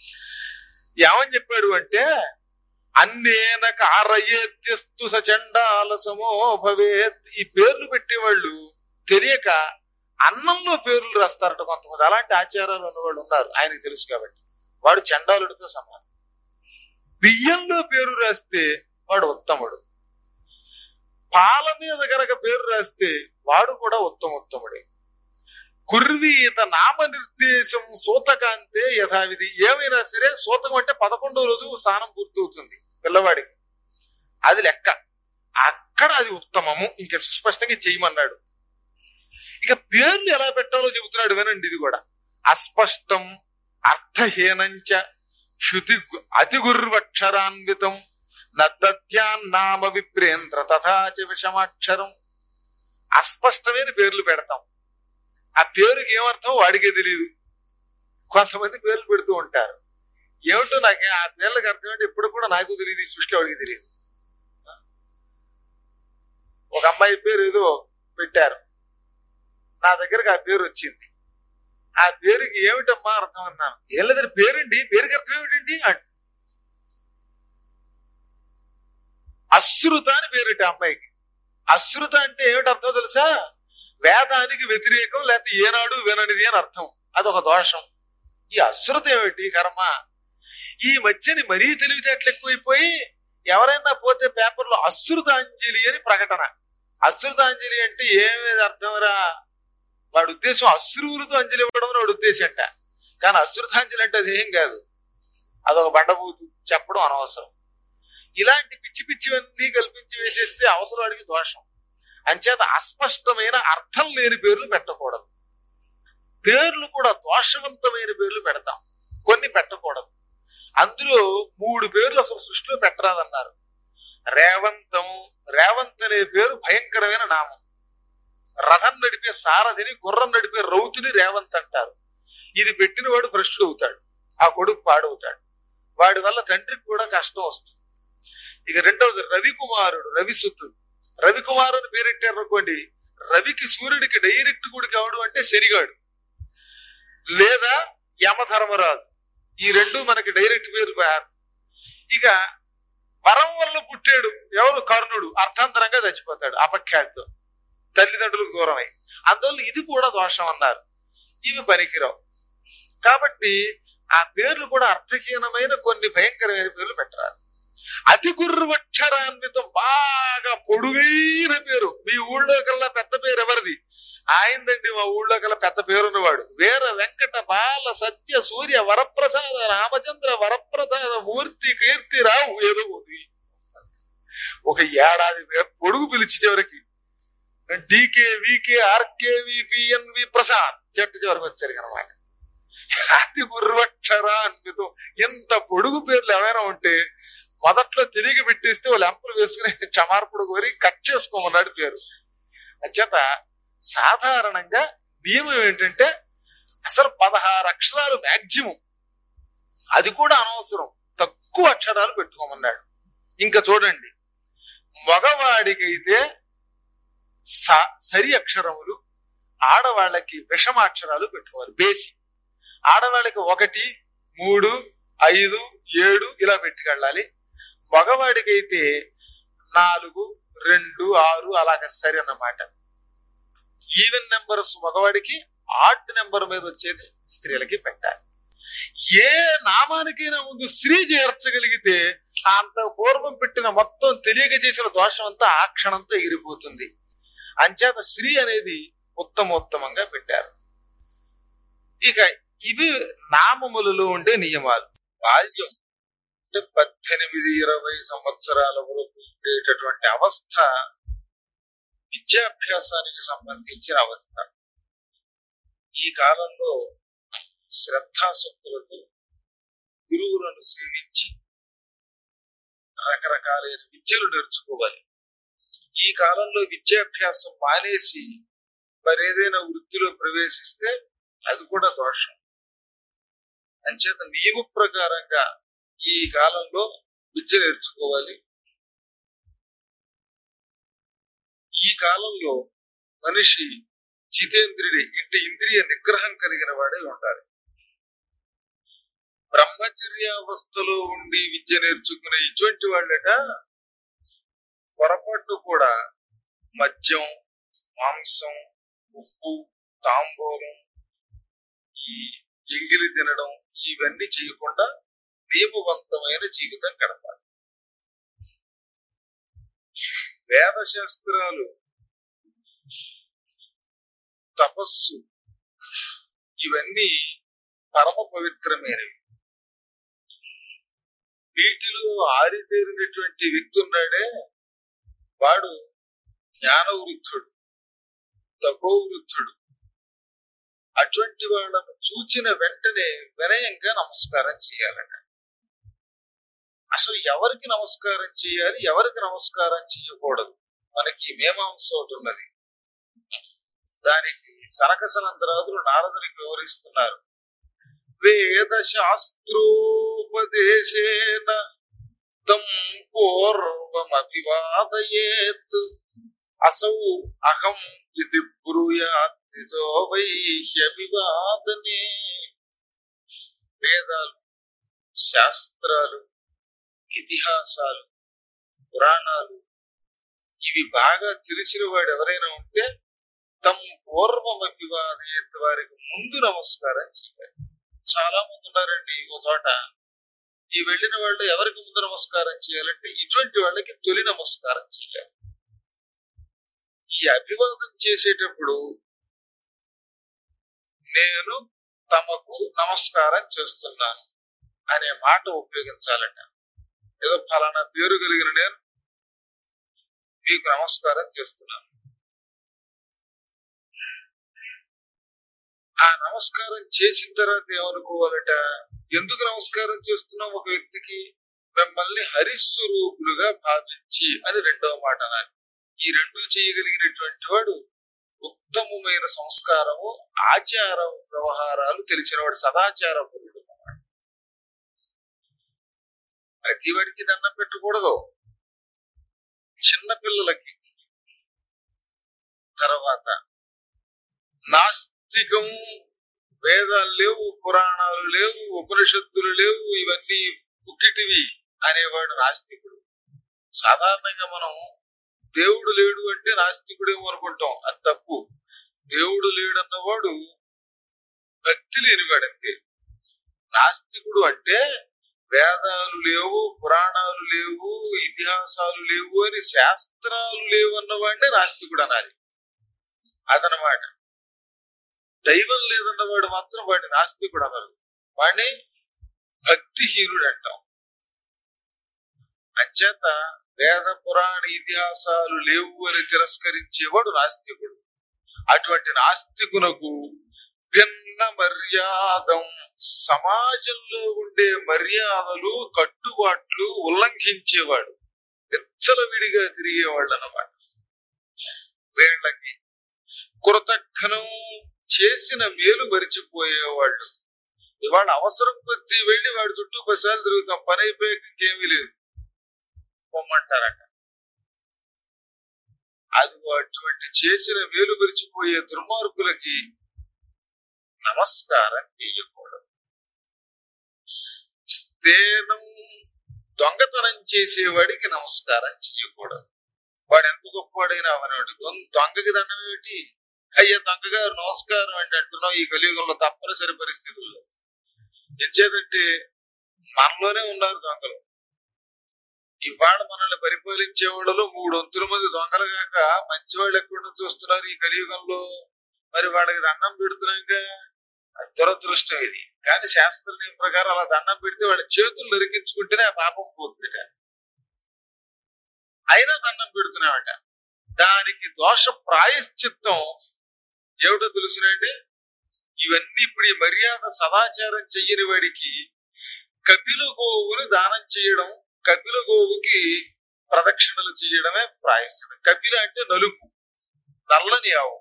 ఏమని చెప్పాడు అంటే అన్నేన కారయేత్యస్తు సచండాల సమో భవేత్ ఈ పేర్లు పెట్టేవాళ్ళు తెలియక అన్నంలో పేర్లు రాస్తారట కొంతమంది అలాంటి ఆచారాలు ఉన్నవాళ్ళు ఉన్నారు ఆయనకు తెలుసు కాబట్టి వాడు చండాలుడితో సమానం బియ్యంలో పేరు రాస్తే వాడు ఉత్తముడు పాల మీద గనక పేరు రాస్తే వాడు కూడా ఉత్తమోత్తముడే కుర్వీత నామ నిర్దేశం సూతకాంతే యథావిధి ఏమైనా సరే సూతకం అంటే పదకొండో రోజు స్నానం పూర్తవుతుంది పిల్లవాడికి అది లెక్క అక్కడ అది ఉత్తమము ఇంకా సుస్పష్టంగా చేయమన్నాడు ఇక పేర్లు ఎలా పెట్టాలో చెబుతున్నాడు వినండి ఇది కూడా అస్పష్టం అర్థహీనంచ శృతి అతి గుర్వక్షరాన్వితం నద్యాన్నామ విప్రేంద్ర తథాచ విషమాక్షరం అస్పష్టమైన పేర్లు పెడతాం ఆ పేరుకి ఏమర్థం వాడికే తెలియదు కొంతమంది పేర్లు పెడుతూ ఉంటారు ఏమిటో నాకు ఆ పేర్లకు అర్థం ఏంటో ఇప్పుడు కూడా నాకు తెలియదు ఈ సృష్టి వాడికి తెలియదు ఒక అమ్మాయి పేరు ఏదో పెట్టారు నా దగ్గరకు ఆ పేరు వచ్చింది ఆ పేరుకి ఏమిటమ్మా అర్థం అన్నాను ఏం లేదని పేరండి పేరుకి అర్థం ఏమిటండి అంట అశ్రుత అని పేరుట అమ్మాయికి అశ్రుత అంటే ఏమిటి అర్థం తెలుసా వేదానికి వ్యతిరేకం లేకపోతే ఏనాడు విననిది అని అర్థం అదొక దోషం ఈ అశ్రుత ఏమిటి కర్మ ఈ మధ్యని మరీ తెలివితేటలు ఎక్కువైపోయి ఎవరైనా పోతే పేపర్లో అశ్రుతాంజలి అని ప్రకటన అశ్రుతాంజలి అంటే ఏమి అర్థంరా వాడి ఉద్దేశం అశ్రువులతో అంజలి ఇవ్వడం అని వాడి ఉద్దేశం అంట కానీ అశ్రుతాంజలి అంటే అది ఏం కాదు అదొక బండబూతు చెప్పడం అనవసరం ఇలాంటి పిచ్చి పిచ్చివన్నీ కల్పించి వేసేస్తే అవతల వాడికి దోషం అంచేత అస్పష్టమైన అర్థం లేని పేర్లు పెట్టకూడదు పేర్లు కూడా దోషవంతమైన పేర్లు పెడతాం కొన్ని పెట్టకూడదు అందులో మూడు పేర్లు అసలు సృష్టిలో పెట్టరాదన్నారు రేవంతం రేవంత్ అనే పేరు భయంకరమైన నామం రథం నడిపే సారథిని గుర్రం నడిపే రౌతుని రేవంత్ అంటారు ఇది పెట్టిన వాడు భ్రష్టుడు అవుతాడు ఆ కొడుకు పాడవుతాడు వాడి వల్ల తండ్రికి కూడా కష్టం వస్తుంది ఇక రెండవది రవికుమారుడు రవిసుతుడు రవికుమారు అని పేరెట్టారు అనుకోండి రవికి సూర్యుడికి డైరెక్ట్ గుడికి అవడం అంటే శనిగాడు లేదా యమధర్మరాజు ఈ రెండు మనకి డైరెక్ట్ పేరు కాదు. ఇక వరం వల్ల పుట్టాడు ఎవరు కర్ణుడు అర్థాంతరంగా చచ్చిపోతాడు అపఖ్యాతితో తల్లిదండ్రులకు దూరమై అందువల్ల ఇది కూడా దోషం అన్నారు ఇవి పనికిరావు కాబట్టి ఆ పేర్లు కూడా అర్థహీనమైన కొన్ని భయంకరమైన పేర్లు పెట్టరాదు అతి గుర్వక్షరాన్వితం బాగా పొడుగైన పేరు మీ ఊళ్ళో కల్లా పెద్ద పేరు ఎవరిది ఆయనదండి మా ఊళ్ళో కల్లా పెద్ద పేరున్నవాడు వీర వెంకట బాల సత్య సూర్య వరప్రసాద రామచంద్ర వరప్రసాద మూర్తి కీర్తి రావు ఏదో ఉంది ఒక ఏడాది పేరు పొడుగు పిలిచి చివరికి DK VK RK VPNV Prasad చెట్టు చివరికి వచ్చారు అనమాట అతి గుర్వక్షరాన్వితం ఎంత పొడుగు పేర్లు ఏమైనా ఉంటే మొదట్లో తిరిగి పెట్టేస్తే వాళ్ళు ఎంపలు వేసుకుని క్షమార్పుడు కోరి కట్ చేసుకోమన్నాడు పేరు అంచేత సాధారణంగా నియమం ఏంటంటే అసలు పదహారు అక్షరాలు మాక్సిమం అది కూడా అనవసరం తక్కువ అక్షరాలు పెట్టుకోమన్నాడు ఇంకా చూడండి మగవాడికైతే స- సరి అక్షరములు ఆడవాళ్ళకి విషమాక్షరాలు పెట్టుకోవాలి బేసి ఆడవాళ్ళకి ఒకటి మూడు ఐదు ఏడు ఇలా పెట్టుకెళ్ళాలి మగవాడికైతే నాలుగు రెండు ఆరు అలాగ సరి అన్నమాట ఈవెన్ నెంబర్స్ మగవాడికి ఆడ్ నెంబర్ మీద వచ్చేది స్త్రీలకి పెట్టాలి ఏ నామానికైనా ముందు స్త్రీ చేర్చగలిగితే అంత పూర్వం పెట్టిన మొత్తం తెలియక చేసిన దోషం అంతా ఆ క్షణంతో ఎగిరిపోతుంది అంచేత స్త్రీ అనేది ఉత్తమోత్తమంగా పెట్టారు ఇక ఇవి నామములలో ఉండే నియమాలు బాల్యం అంటే పద్దెనిమిది ఇరవై సంవత్సరాల వరకు ఉండేటటువంటి అవస్థ విద్యాభ్యాసానికి సంబంధించిన అవస్థ ఈ కాలంలో శ్రద్ధాశక్తులతో గురువులను సేవించి రకరకాలైన విద్యలు నేర్చుకోవాలి ఈ కాలంలో విద్యాభ్యాసం మానేసి మరేదైనా వృత్తిలో ప్రవేశిస్తే అది కూడా దోషం అంచేత నియమ ప్రకారంగా ఈ కాలంలో విద్య నేర్చుకోవాలి ఈ కాలంలో మనిషి జితేంద్రియుడి అంటే ఇంద్రియ నిగ్రహం కలిగిన వాడే ఉండాలి బ్రహ్మచర్యావస్థలో ఉండి విద్య నేర్చుకునే ఇటువంటి వాళ్ళట పొరపాటు కూడా మద్యం మాంసం ఉప్పు తాంబూలం ఈ ఎంగిలి తినడం ఇవన్నీ చేయకుండా నియమవంతమైన జీవితం గడపాలి వేద శాస్త్రాలు తపస్సు ఇవన్నీ పరమ పవిత్రమైనవి వీటిలో ఆరితేరినటువంటి వ్యక్తి ఉన్నాడే వాడు జ్ఞానవృద్ధుడు తపోవృద్ధుడు అటువంటి వాళ్ళను చూచిన వెంటనే వినయంగా నమస్కారం చేయాలట అసలు ఎవరికి నమస్కారం చేయాలి ఎవరికి నమస్కారం చేయకూడదు మనకి మీమాంస ఒకటి ఉన్నది దానికి సనకసనంతరాదులు నారదునికి వివరిస్తున్నారు వేద శాస్త్రోపదేశేన తం పూర్వమభివాదయేత్ అసౌ అహం ఇది బ్రూయాత్తిజో వైహ్యభివాదనే వేదాలు శాస్త్రాలు ఇతిహాసాలు పురాణాలు ఇవి బాగా తెలిసిన వాడు ఎవరైనా ఉంటే తమ పూర్వం అభివాదయత్ వారికి ముందు నమస్కారం చేయాలి చాలా మంది ఉన్నారండి ఓ చోట ఈ వెళ్ళిన వాళ్ళు ఎవరికి ముందు నమస్కారం చేయాలంటే ఇటువంటి వాళ్ళకి తొలి నమస్కారం చేయాలి ఈ అభివాదం చేసేటప్పుడు నేను తమకు నమస్కారం చేస్తున్నాను అనే మాట ఉపయోగించాలట ఏదో ఫలానా పేరు కలిగిన నేను మీకు నమస్కారం చేస్తున్నాను ఆ నమస్కారం చేసిన తర్వాత ఏమనుకోవాలట ఎందుకు నమస్కారం చేస్తున్నాం ఒక వ్యక్తికి మిమ్మల్ని హరిస్వరూపులుగా భావించి అని రెండవ మాట అనాలి ఈ రెండు చేయగలిగినటువంటి వాడు ఉత్తమమైన సంస్కారము ఆచార వ్యవహారాలు తెలిసినవాడు సదాచార పురుడు అన్నమాట. ప్రతి వాడికి దండం పెట్టకూడదు చిన్న పిల్లలకి తర్వాత నాస్తికం వేదాలు లేవు పురాణాలు లేవు ఉపనిషత్తులు లేవు ఇవన్నీ పుట్టిటివి అనేవాడు నాస్తికుడు సాధారణంగా మనం దేవుడు లేడు అంటే నాస్తికుడేమో అనుకుంటాం అది తప్పు దేవుడు లేడు అన్నవాడు భక్తి లేనివాడు అంతే నాస్తికుడు అంటే వేదాలు లేవు పురాణాలు లేవు ఇతిహాసాలు లేవు అని శాస్త్రాలు లేవు అన్నవాడినే నాస్తికుడు అనాలి అదనమాట దైవం లేదన్నవాడు మాత్రం వాడిని నాస్తికుడు అనరు వాడిని భక్తిహీనుడు అంటాం అంచేత వేద పురాణ ఇతిహాసాలు లేవు అని తిరస్కరించేవాడు నాస్తికుడు అటువంటి నాస్తికునకు భిన్న మర్యాదం సమాజంలో ఉండే మర్యాదలు కట్టుబాట్లు ఉల్లంఘించేవాడు విచ్చలవిడిగా తిరిగేవాళ్ళు అన్నమాట వీళ్ళకి కృతజ్ఞనం చేసిన మేలు మరిచిపోయేవాళ్ళు ఇవాళ అవసరం కొద్దీ వెళ్ళి వాడి చుట్టూ పసాలు తిరుగుతాం పని అయిపోయాక ఇంకేమీ లేదు పొమ్మంటారట అది అటువంటి చేసిన మేలు మరిచిపోయే దుర్మార్గులకి నమస్కారం చేయకూడదు స్థేనం దొంగతనం చేసేవాడికి నమస్కారం చేయకూడదు వాడు ఎంత గొప్పవాడైనా అవనివాడు దొంగ దొంగకి దండం ఏమిటి అయ్యా దొంగగారు నమస్కారం అంటే అంటున్నాం ఈ కలియుగంలో తప్పనిసరి పరిస్థితుల్లో ఎంచేదంటే మనలోనే ఉన్నారు దొంగలు ఇవాళ మనల్ని పరిపాలించే వాళ్ళలో మూడు వంతుల మంది దొంగలు కాక మంచి వాళ్ళు ఎక్కడ చూస్తున్నారు ఈ కలియుగంలో మరి వాళ్ళకి దండం పెడుతున్నాక అది దురదృష్టం ఇది కానీ శాస్త్ర నియమం ప్రకారం అలా దండం పెడితే వాళ్ళ చేతులు నరికించుకుంటేనే ఆ పాపం పోతుందట అయినా దండం పెడుతున్నామట దానికి దోష ప్రాయశ్చిత్తం ఏమిటో తెలుసునండి ఇవన్నీ ఇప్పుడు ఈ మర్యాద సదాచారం చెయ్యని వాడికి కపిల గోవుని దానం చేయడం కపిల గోవుకి ప్రదక్షిణలు చేయడమే ప్రాయశ్చితం కపిల అంటే నలుపు నల్లని ఆవు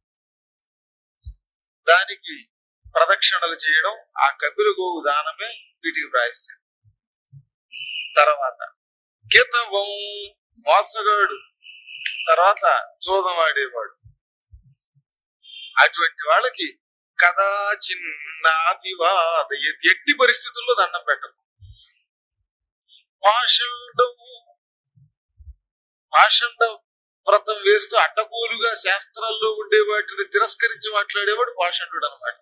దానికి ప్రదక్షిణలు చేయడం ఆ కపిల గోవు దానమే వీటికి ప్రాయశ్చితం తర్వాత కితవం మోసగాడు తర్వాత జోదం ఆడేవాడు అటువంటి వాళ్ళకి కదా చిన్న వివాద ఎట్టి పరిస్థితుల్లో దండం పెట్టకు పాషండం పాషండ వ్రతం వేస్తూ అడ్డగోలుగా శాస్త్రాల్లో ఉండే వాటిని తిరస్కరించి మాట్లాడేవాడు పాషండు అనమాట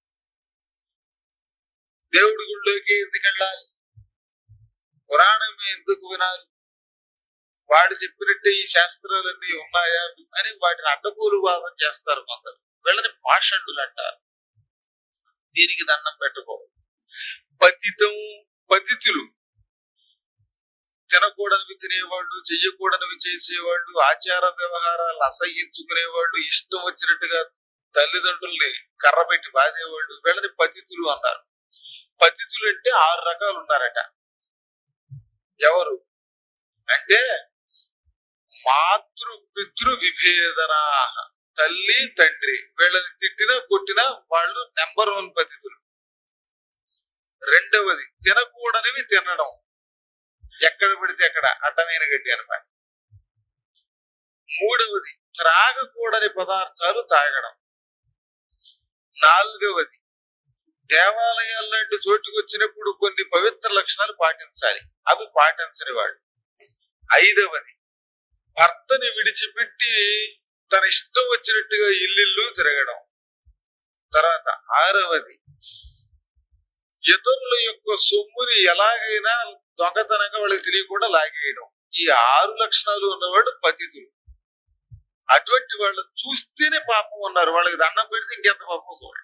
దేవుడి గుళ్ళోకి ఎందుకు వెళ్ళాలి పురాణం ఎందుకు వినాలి వాడు చెప్పినట్టే ఈ శాస్త్రాలన్నీ ఉన్నాయా అని వాటిని అడ్డగోలు వాదం చేస్తారు కొందరు వీళ్ళని పాషండులు అంటారు దీనికి దండం పెట్టుకోరు పతితం పతితులు తినకూడనివి తినేవాళ్ళు చెయ్యకూడనివి చేసేవాళ్ళు ఆచార వ్యవహారాలు అసహ్యించుకునేవాళ్ళు ఇష్టం వచ్చినట్టుగా తల్లిదండ్రుల్ని కర్ర పెట్టి బాధేవాళ్ళు వీళ్ళని పతితులు అన్నారు పతితులు అంటే ఆరు రకాలు ఉన్నారట ఎవరు అంటే మాతృ పితృ విభేదనా తల్లి తండ్రి వీళ్ళని తిట్టినా కొట్టినా వాళ్ళు నెంబర్ వన్ పద్ధతులు రెండవది తినకూడనివి తినడం ఎక్కడ పడితే అక్కడ అడ్డమైన గడ్డి అనమాట మూడవది త్రాగకూడని పదార్థాలు తాగడం నాలుగవది దేవాలయాల లాంటి చోటుకు వచ్చినప్పుడు కొన్ని పవిత్ర లక్షణాలు పాటించాలి అవి పాటించని వాడు ఐదవది భర్తని విడిచిపెట్టి తన ఇష్టం వచ్చినట్టుగా ఇల్లిల్లు తిరగడం తర్వాత ఆరవది ఇతరుల యొక్క సొమ్ముని ఎలాగైనా దొంగతనంగా వాళ్ళకి తెలియకుండా లాగేయడం ఈ ఆరు లక్షణాలు ఉన్నవాడు పతితులు అటువంటి వాళ్ళు చూస్తేనే పాపం ఉన్నారు వాళ్ళకి దండం పెడితే ఇంకెంత పాపం చూడండి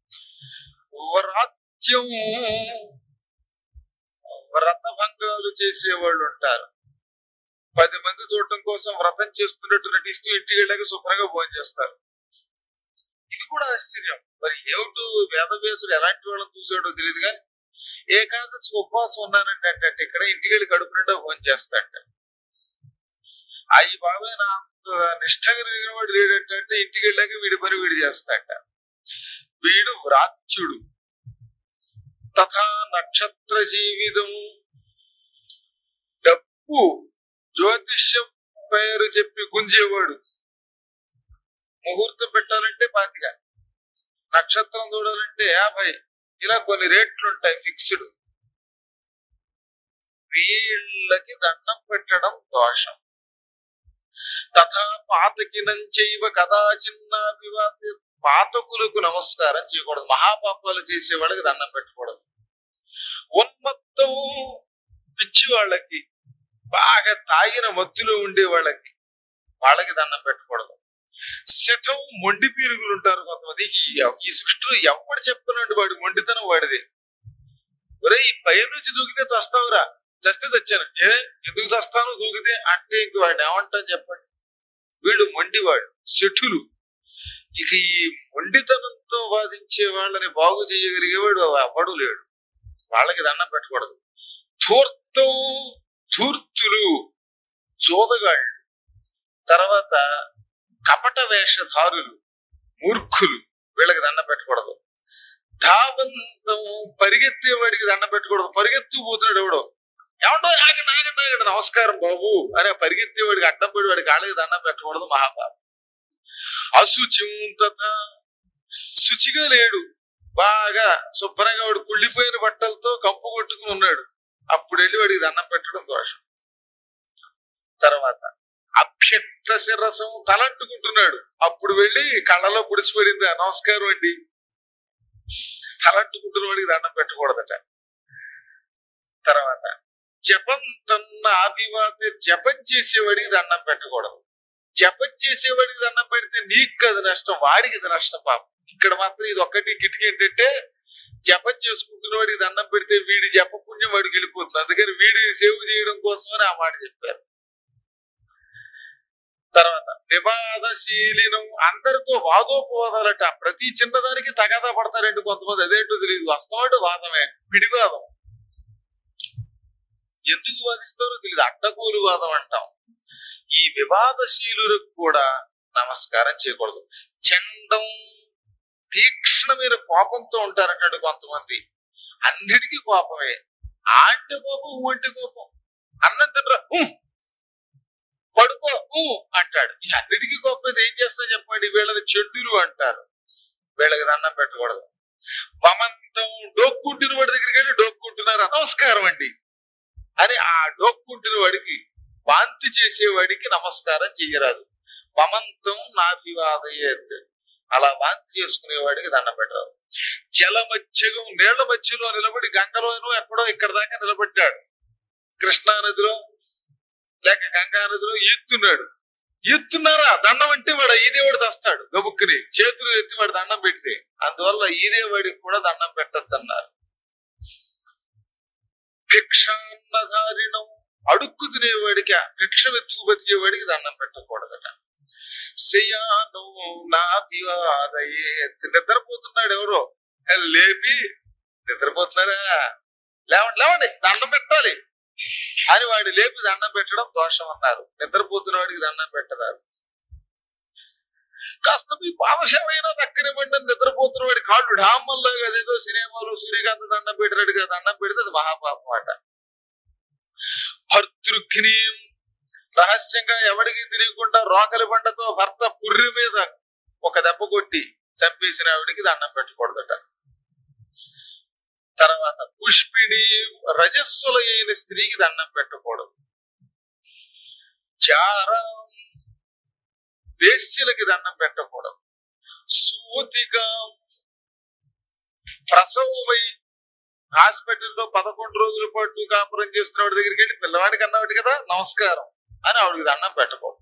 వ్రాత్యం వ్రతభంగాలు చేసేవాళ్ళు ఉంటారు పది మంది చూడటం కోసం వ్రతం చేస్తున్నట్టు నటిస్తూ ఇంటికి వెళ్ళాక శుభ్రంగా భోజనం చేస్తారు ఇది కూడా ఆశ్చర్యం మరి ఏమిటో వేదవ్యాసుడు ఎలాంటి వాళ్ళని చూసాడో తెలియదు కానీ ఏకాదశి ఉపవాసం ఉన్నానంటే అంటే ఇక్కడ ఇంటికి వెళ్ళి కడుపు నిండా భోజనం చేస్తాడంట అయ్యి బాబాయ్ నా అంత నిష్ఠ కలిగిన వాడు లేడంటే ఇంటికి వెళ్ళాక వీడి పని వీడు చేస్తాడట వీడు వ్రాత్యుడు తథా నక్షత్ర జీవితం డబ్బు జ్యోతిష్యం పేరు చెప్పి గుంజేవాడు ముహూర్తం పెట్టాలంటే పాతిక నక్షత్రం చూడాలంటే యాభై ఇలా కొన్ని రేట్లు ఉంటాయి ఫిక్స్డ్ వీళ్ళకి దండం పెట్టడం దోషం తథా పాతకినంచైవ కదాచిన్నాభివాది పాతకులకు నమస్కారం చేయకూడదు మహాపాపాలు చేసే వాళ్ళకి దండం పెట్టకూడదు ఉన్మత్తం పిచ్చి వాళ్ళకి బాగా తాగిన మత్తులో ఉండే వాళ్ళకి వాళ్ళకి దండం పెట్టకూడదు శఠం మొండి పీరుగులు ఉంటారు కొంతమంది ఈ ఈ సృష్టిలో ఎవడు చెప్పనండి వాడు మొండితనం వాడిదే ఒరే ఈ పై నుంచి దూకితే చస్తావురా చస్తే చచ్చాను ఏ ఎందుకు చస్తాను దూకితే అంటే ఇంక వాడిని ఏమంటాను చెప్పండి వీడు మొండివాడు శఠులు ఇక ఈ మొండితనంతో వాదించే వాళ్ళని బాగు చేయగలిగేవాడు ఎవడు లేడు వాళ్ళకి దండం పెట్టకూడదు ధూర్తం ధూర్తులు చోదగాళ్ళు తర్వాత కపట వేషధారులు మూర్ఖులు వీళ్ళకి దండం పెట్టకూడదు ధావంతం పరిగెత్తే వాడికి దండం పెట్టకూడదు పరిగెత్తు పోతున్నాడు ఎవడో ఏమంటో ఆగండి ఆగండి ఆగండి నమస్కారం బాబు అరే పరిగెత్తే వాడికి అడ్డం పడి వాడి కాళ్ళకి దండం పెట్టకూడదు మహాపాపం అశుచిం తథ శుచిగా లేడు బాగా శుభ్రంగా వాడు కుళ్ళిపోయిన బట్టలతో కంపు కొట్టుకుని ఉన్నాడు అప్పుడు వెళ్ళి వాడికి దండం పెట్టడం దోషం తర్వాత అభ్యక్త శిరసం తలంటుకుంటున్నాడు అప్పుడు వెళ్ళి కళ్ళలో పుడిసిపోయింది నమస్కారం అండి తలంటుకుంటున్న వాడికి దండం పెట్టకూడదట తర్వాత జపం తన్న అభివాద జపం చేసేవాడికి దండం పెట్టకూడదు జపం చేసేవాడికి దండం పెడితే నీకు కదా నష్టం వాడికి ఇది నష్టం పాపం ఇక్కడ మాత్రం ఇది ఒక్కటి కిటికీ ఏంటంటే జపం చేసుకుంటున్న వాడికి దండం పెడితే వీడి జప పుణ్యం వాడికి వెళ్ళిపోతుంది అందుకని వీడి సేవ్ చేయడం కోసమని ఆ మాట చెప్పారు తర్వాత వివాదశీలినం అందరితో వాదోపవాదాలట ప్రతి చిన్నదానికి తగాదా పడతారండి కొంతమంది అదేంటో తెలియదు వాస్తవాడు వాదమే పిడివాదం ఎందుకు వాదిస్తారో తెలియదు అడ్డగోలు వాదం అంటాం ఈ వివాదశీలులకు కూడా నమస్కారం చేయకూడదు చండం తీక్షణమైన కోపంతో ఉంటారటండి కొంతమంది అన్నిటికీ కోపమే ఆంటి కోపం ఊంటి కోపం అన్నం తినరా "ఉం." పడుకో "ఉం" అంటాడు ఈ అన్నిటికీ కోపం అయితే ఏం చేస్తా చెప్పండి వీళ్ళని చెడ్డులు అంటారు వీళ్ళకి దండం పెట్టకూడదు మమంతం డోక్కుంటున్న వాడి దగ్గరికి వెళ్ళి డోక్కుంటున్నారా నమస్కారం అండి అని ఆ డోక్కుంటున్న వాడికి వాంతి చేసేవాడికి నమస్కారం చెయ్యరాదు మమంతం నాభివాదయేత్ అలా వాంతి చేసుకునేవాడికి దండం పెట్టరాదు జల మధ్యగం నీళ్ల మధ్యలో నిలబడి గంగలోనూ ఎక్కడో ఇక్కడ దాకా నిలబడ్డాడు కృష్ణా నదిలో లేక గంగా నదిలో ఈత్తున్నాడు ఈత్తున్నారా దండం అంటే వాడు ఈదేవాడు చస్తాడు గబుక్కుని చేతులు ఎత్తి వాడు దండం పెడితే అందువల్ల ఈదేవాడికి కూడా దండం పెట్టద్దన్నారు భిక్షాన్నధారిణం అడుక్కు తినేవాడికి భిక్ష వెతుకు బతికేవాడికి దండం పెట్టకూడదట శయాను నాభివాదయే నిద్రపోతున్నాడు ఎవరో లేపి నిద్రపోతున్నారా లేవండి లేవండి దండం పెట్టాలి అని వాడి లేపి దండం పెట్టడం దోషం అన్నారు నిద్రపోతున్న వాడికి దండం పెట్టరాదు కాస్త మీ పాదశమైనా దక్కనివ్వండి అని నిద్రపోతున్న వాడి కాళ్ళు డామ్మల్లాగా అదేదో సినిమాలు సూర్యకాంత దండం పెట్టినట్టుగా దండం పెడితే అది మహాపాపం అట భర్తృఘ్ని రహస్యంగా ఎవడికి తెలియకుండా రోకలి బండతో భర్త పుర్రి మీద ఒక దెబ్బ కొట్టి చంపేసిన ఆవిడికి దండం పెట్టకూడదట తర్వాత పుష్పిణి రజస్సుల అయిన స్త్రీకి దండం పెట్టకూడదు చారం వేశ్యలకి దండం పెట్టకూడదు సూతిగా ప్రసవమై హాస్పిటల్లో పదకొండు రోజుల పాటు కాపురం చేస్తున్నవాడి దగ్గరికి వెళ్ళి పిల్లవాడికి అన్నవాడి కదా నమస్కారం అని ఆవిడకి దండం పెట్టకూడదు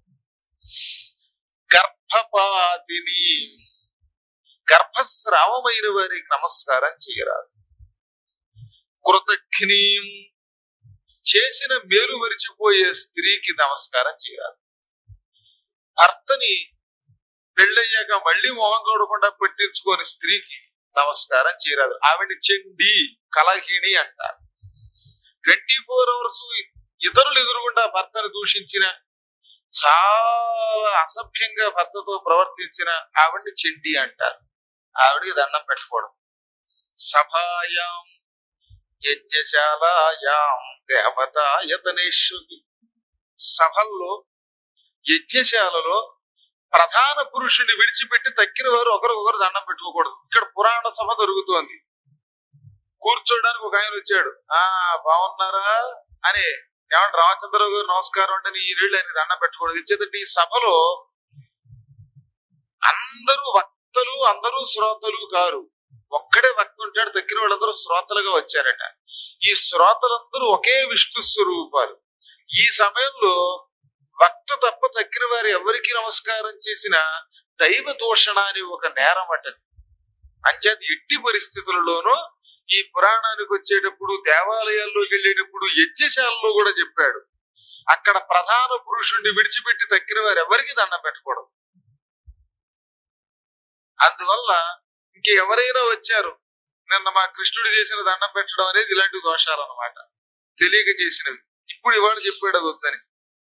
గర్భపాతిని గర్భస్రావమైన వారికి నమస్కారం చేయరాదు కృతజ్ఞి చేసిన మేలు మరిచిపోయే స్త్రీకి నమస్కారం చేయరాదు భర్తని పెళ్ళయ్యాక మళ్ళీ మొహం చూడకుండా పెట్టించుకోని స్త్రీకి నమస్కారం చేయరాదు ఆవిడ చెండి కలహిణి అంటారు ట్వంటీ ఫోర్ అవర్స్ ఇతరులు ఎదురుగుండా భర్తను దూషించిన చాలా అసభ్యంగా భర్తతో ప్రవర్తించిన ఆవిడ్ని చెండి అంటారు ఆవిడికి దండం పెట్టకూడదు సభాయాం యజ్ఞశాలయాం దేవతాయతనేశ్వరి సభల్లో యజ్ఞశాలలో ప్రధాన పురుషుని విడిచిపెట్టి తక్కిన వారు ఒకరికొకరు దండం పెట్టుకోకూడదు ఇక్కడ పురాణ సభ జరుగుతోంది కూర్చోడానికి ఒక ఆయన వచ్చాడు ఆ బాగున్నారా అని ఏమంటే రామచంద్రరావు గారు నమస్కారం అంటే నీ నీళ్ళు ఆయన దండం పెట్టకూడదు ఇచ్చేదంటే ఈ సభలో అందరూ వక్తలు అందరూ శ్రోతలు కారు ఒక్కడే వక్త ఉంటాడు దగ్గర వాళ్ళందరూ శ్రోతలుగా వచ్చారట ఈ శ్రోతలందరూ ఒకే విష్ణు స్వరూపాలు ఈ సమయంలో వక్త తప్ప తక్కిన వారు ఎవరికి నమస్కారం చేసిన దైవ దూషణ అని ఒక నేరం అటది అంచేది ఎట్టి పరిస్థితులలోనూ ఈ పురాణానికి వచ్చేటప్పుడు దేవాలయాల్లోకి వెళ్ళేటప్పుడు యజ్ఞశాలలో కూడా చెప్పాడు అక్కడ ప్రధాన పురుషుణ్ణి విడిచిపెట్టి తక్కిన వారు ఎవరికి దండం పెట్టకూడదు అందువల్ల ఇంక ఎవరైనా వచ్చారు నిన్న మా కృష్ణుడు చేసిన దండం పెట్టడం అనేది ఇలాంటి దోషాలు అనమాట తెలియక చేసినవి ఇప్పుడు ఇవాళ చెప్పాడు అది వద్దని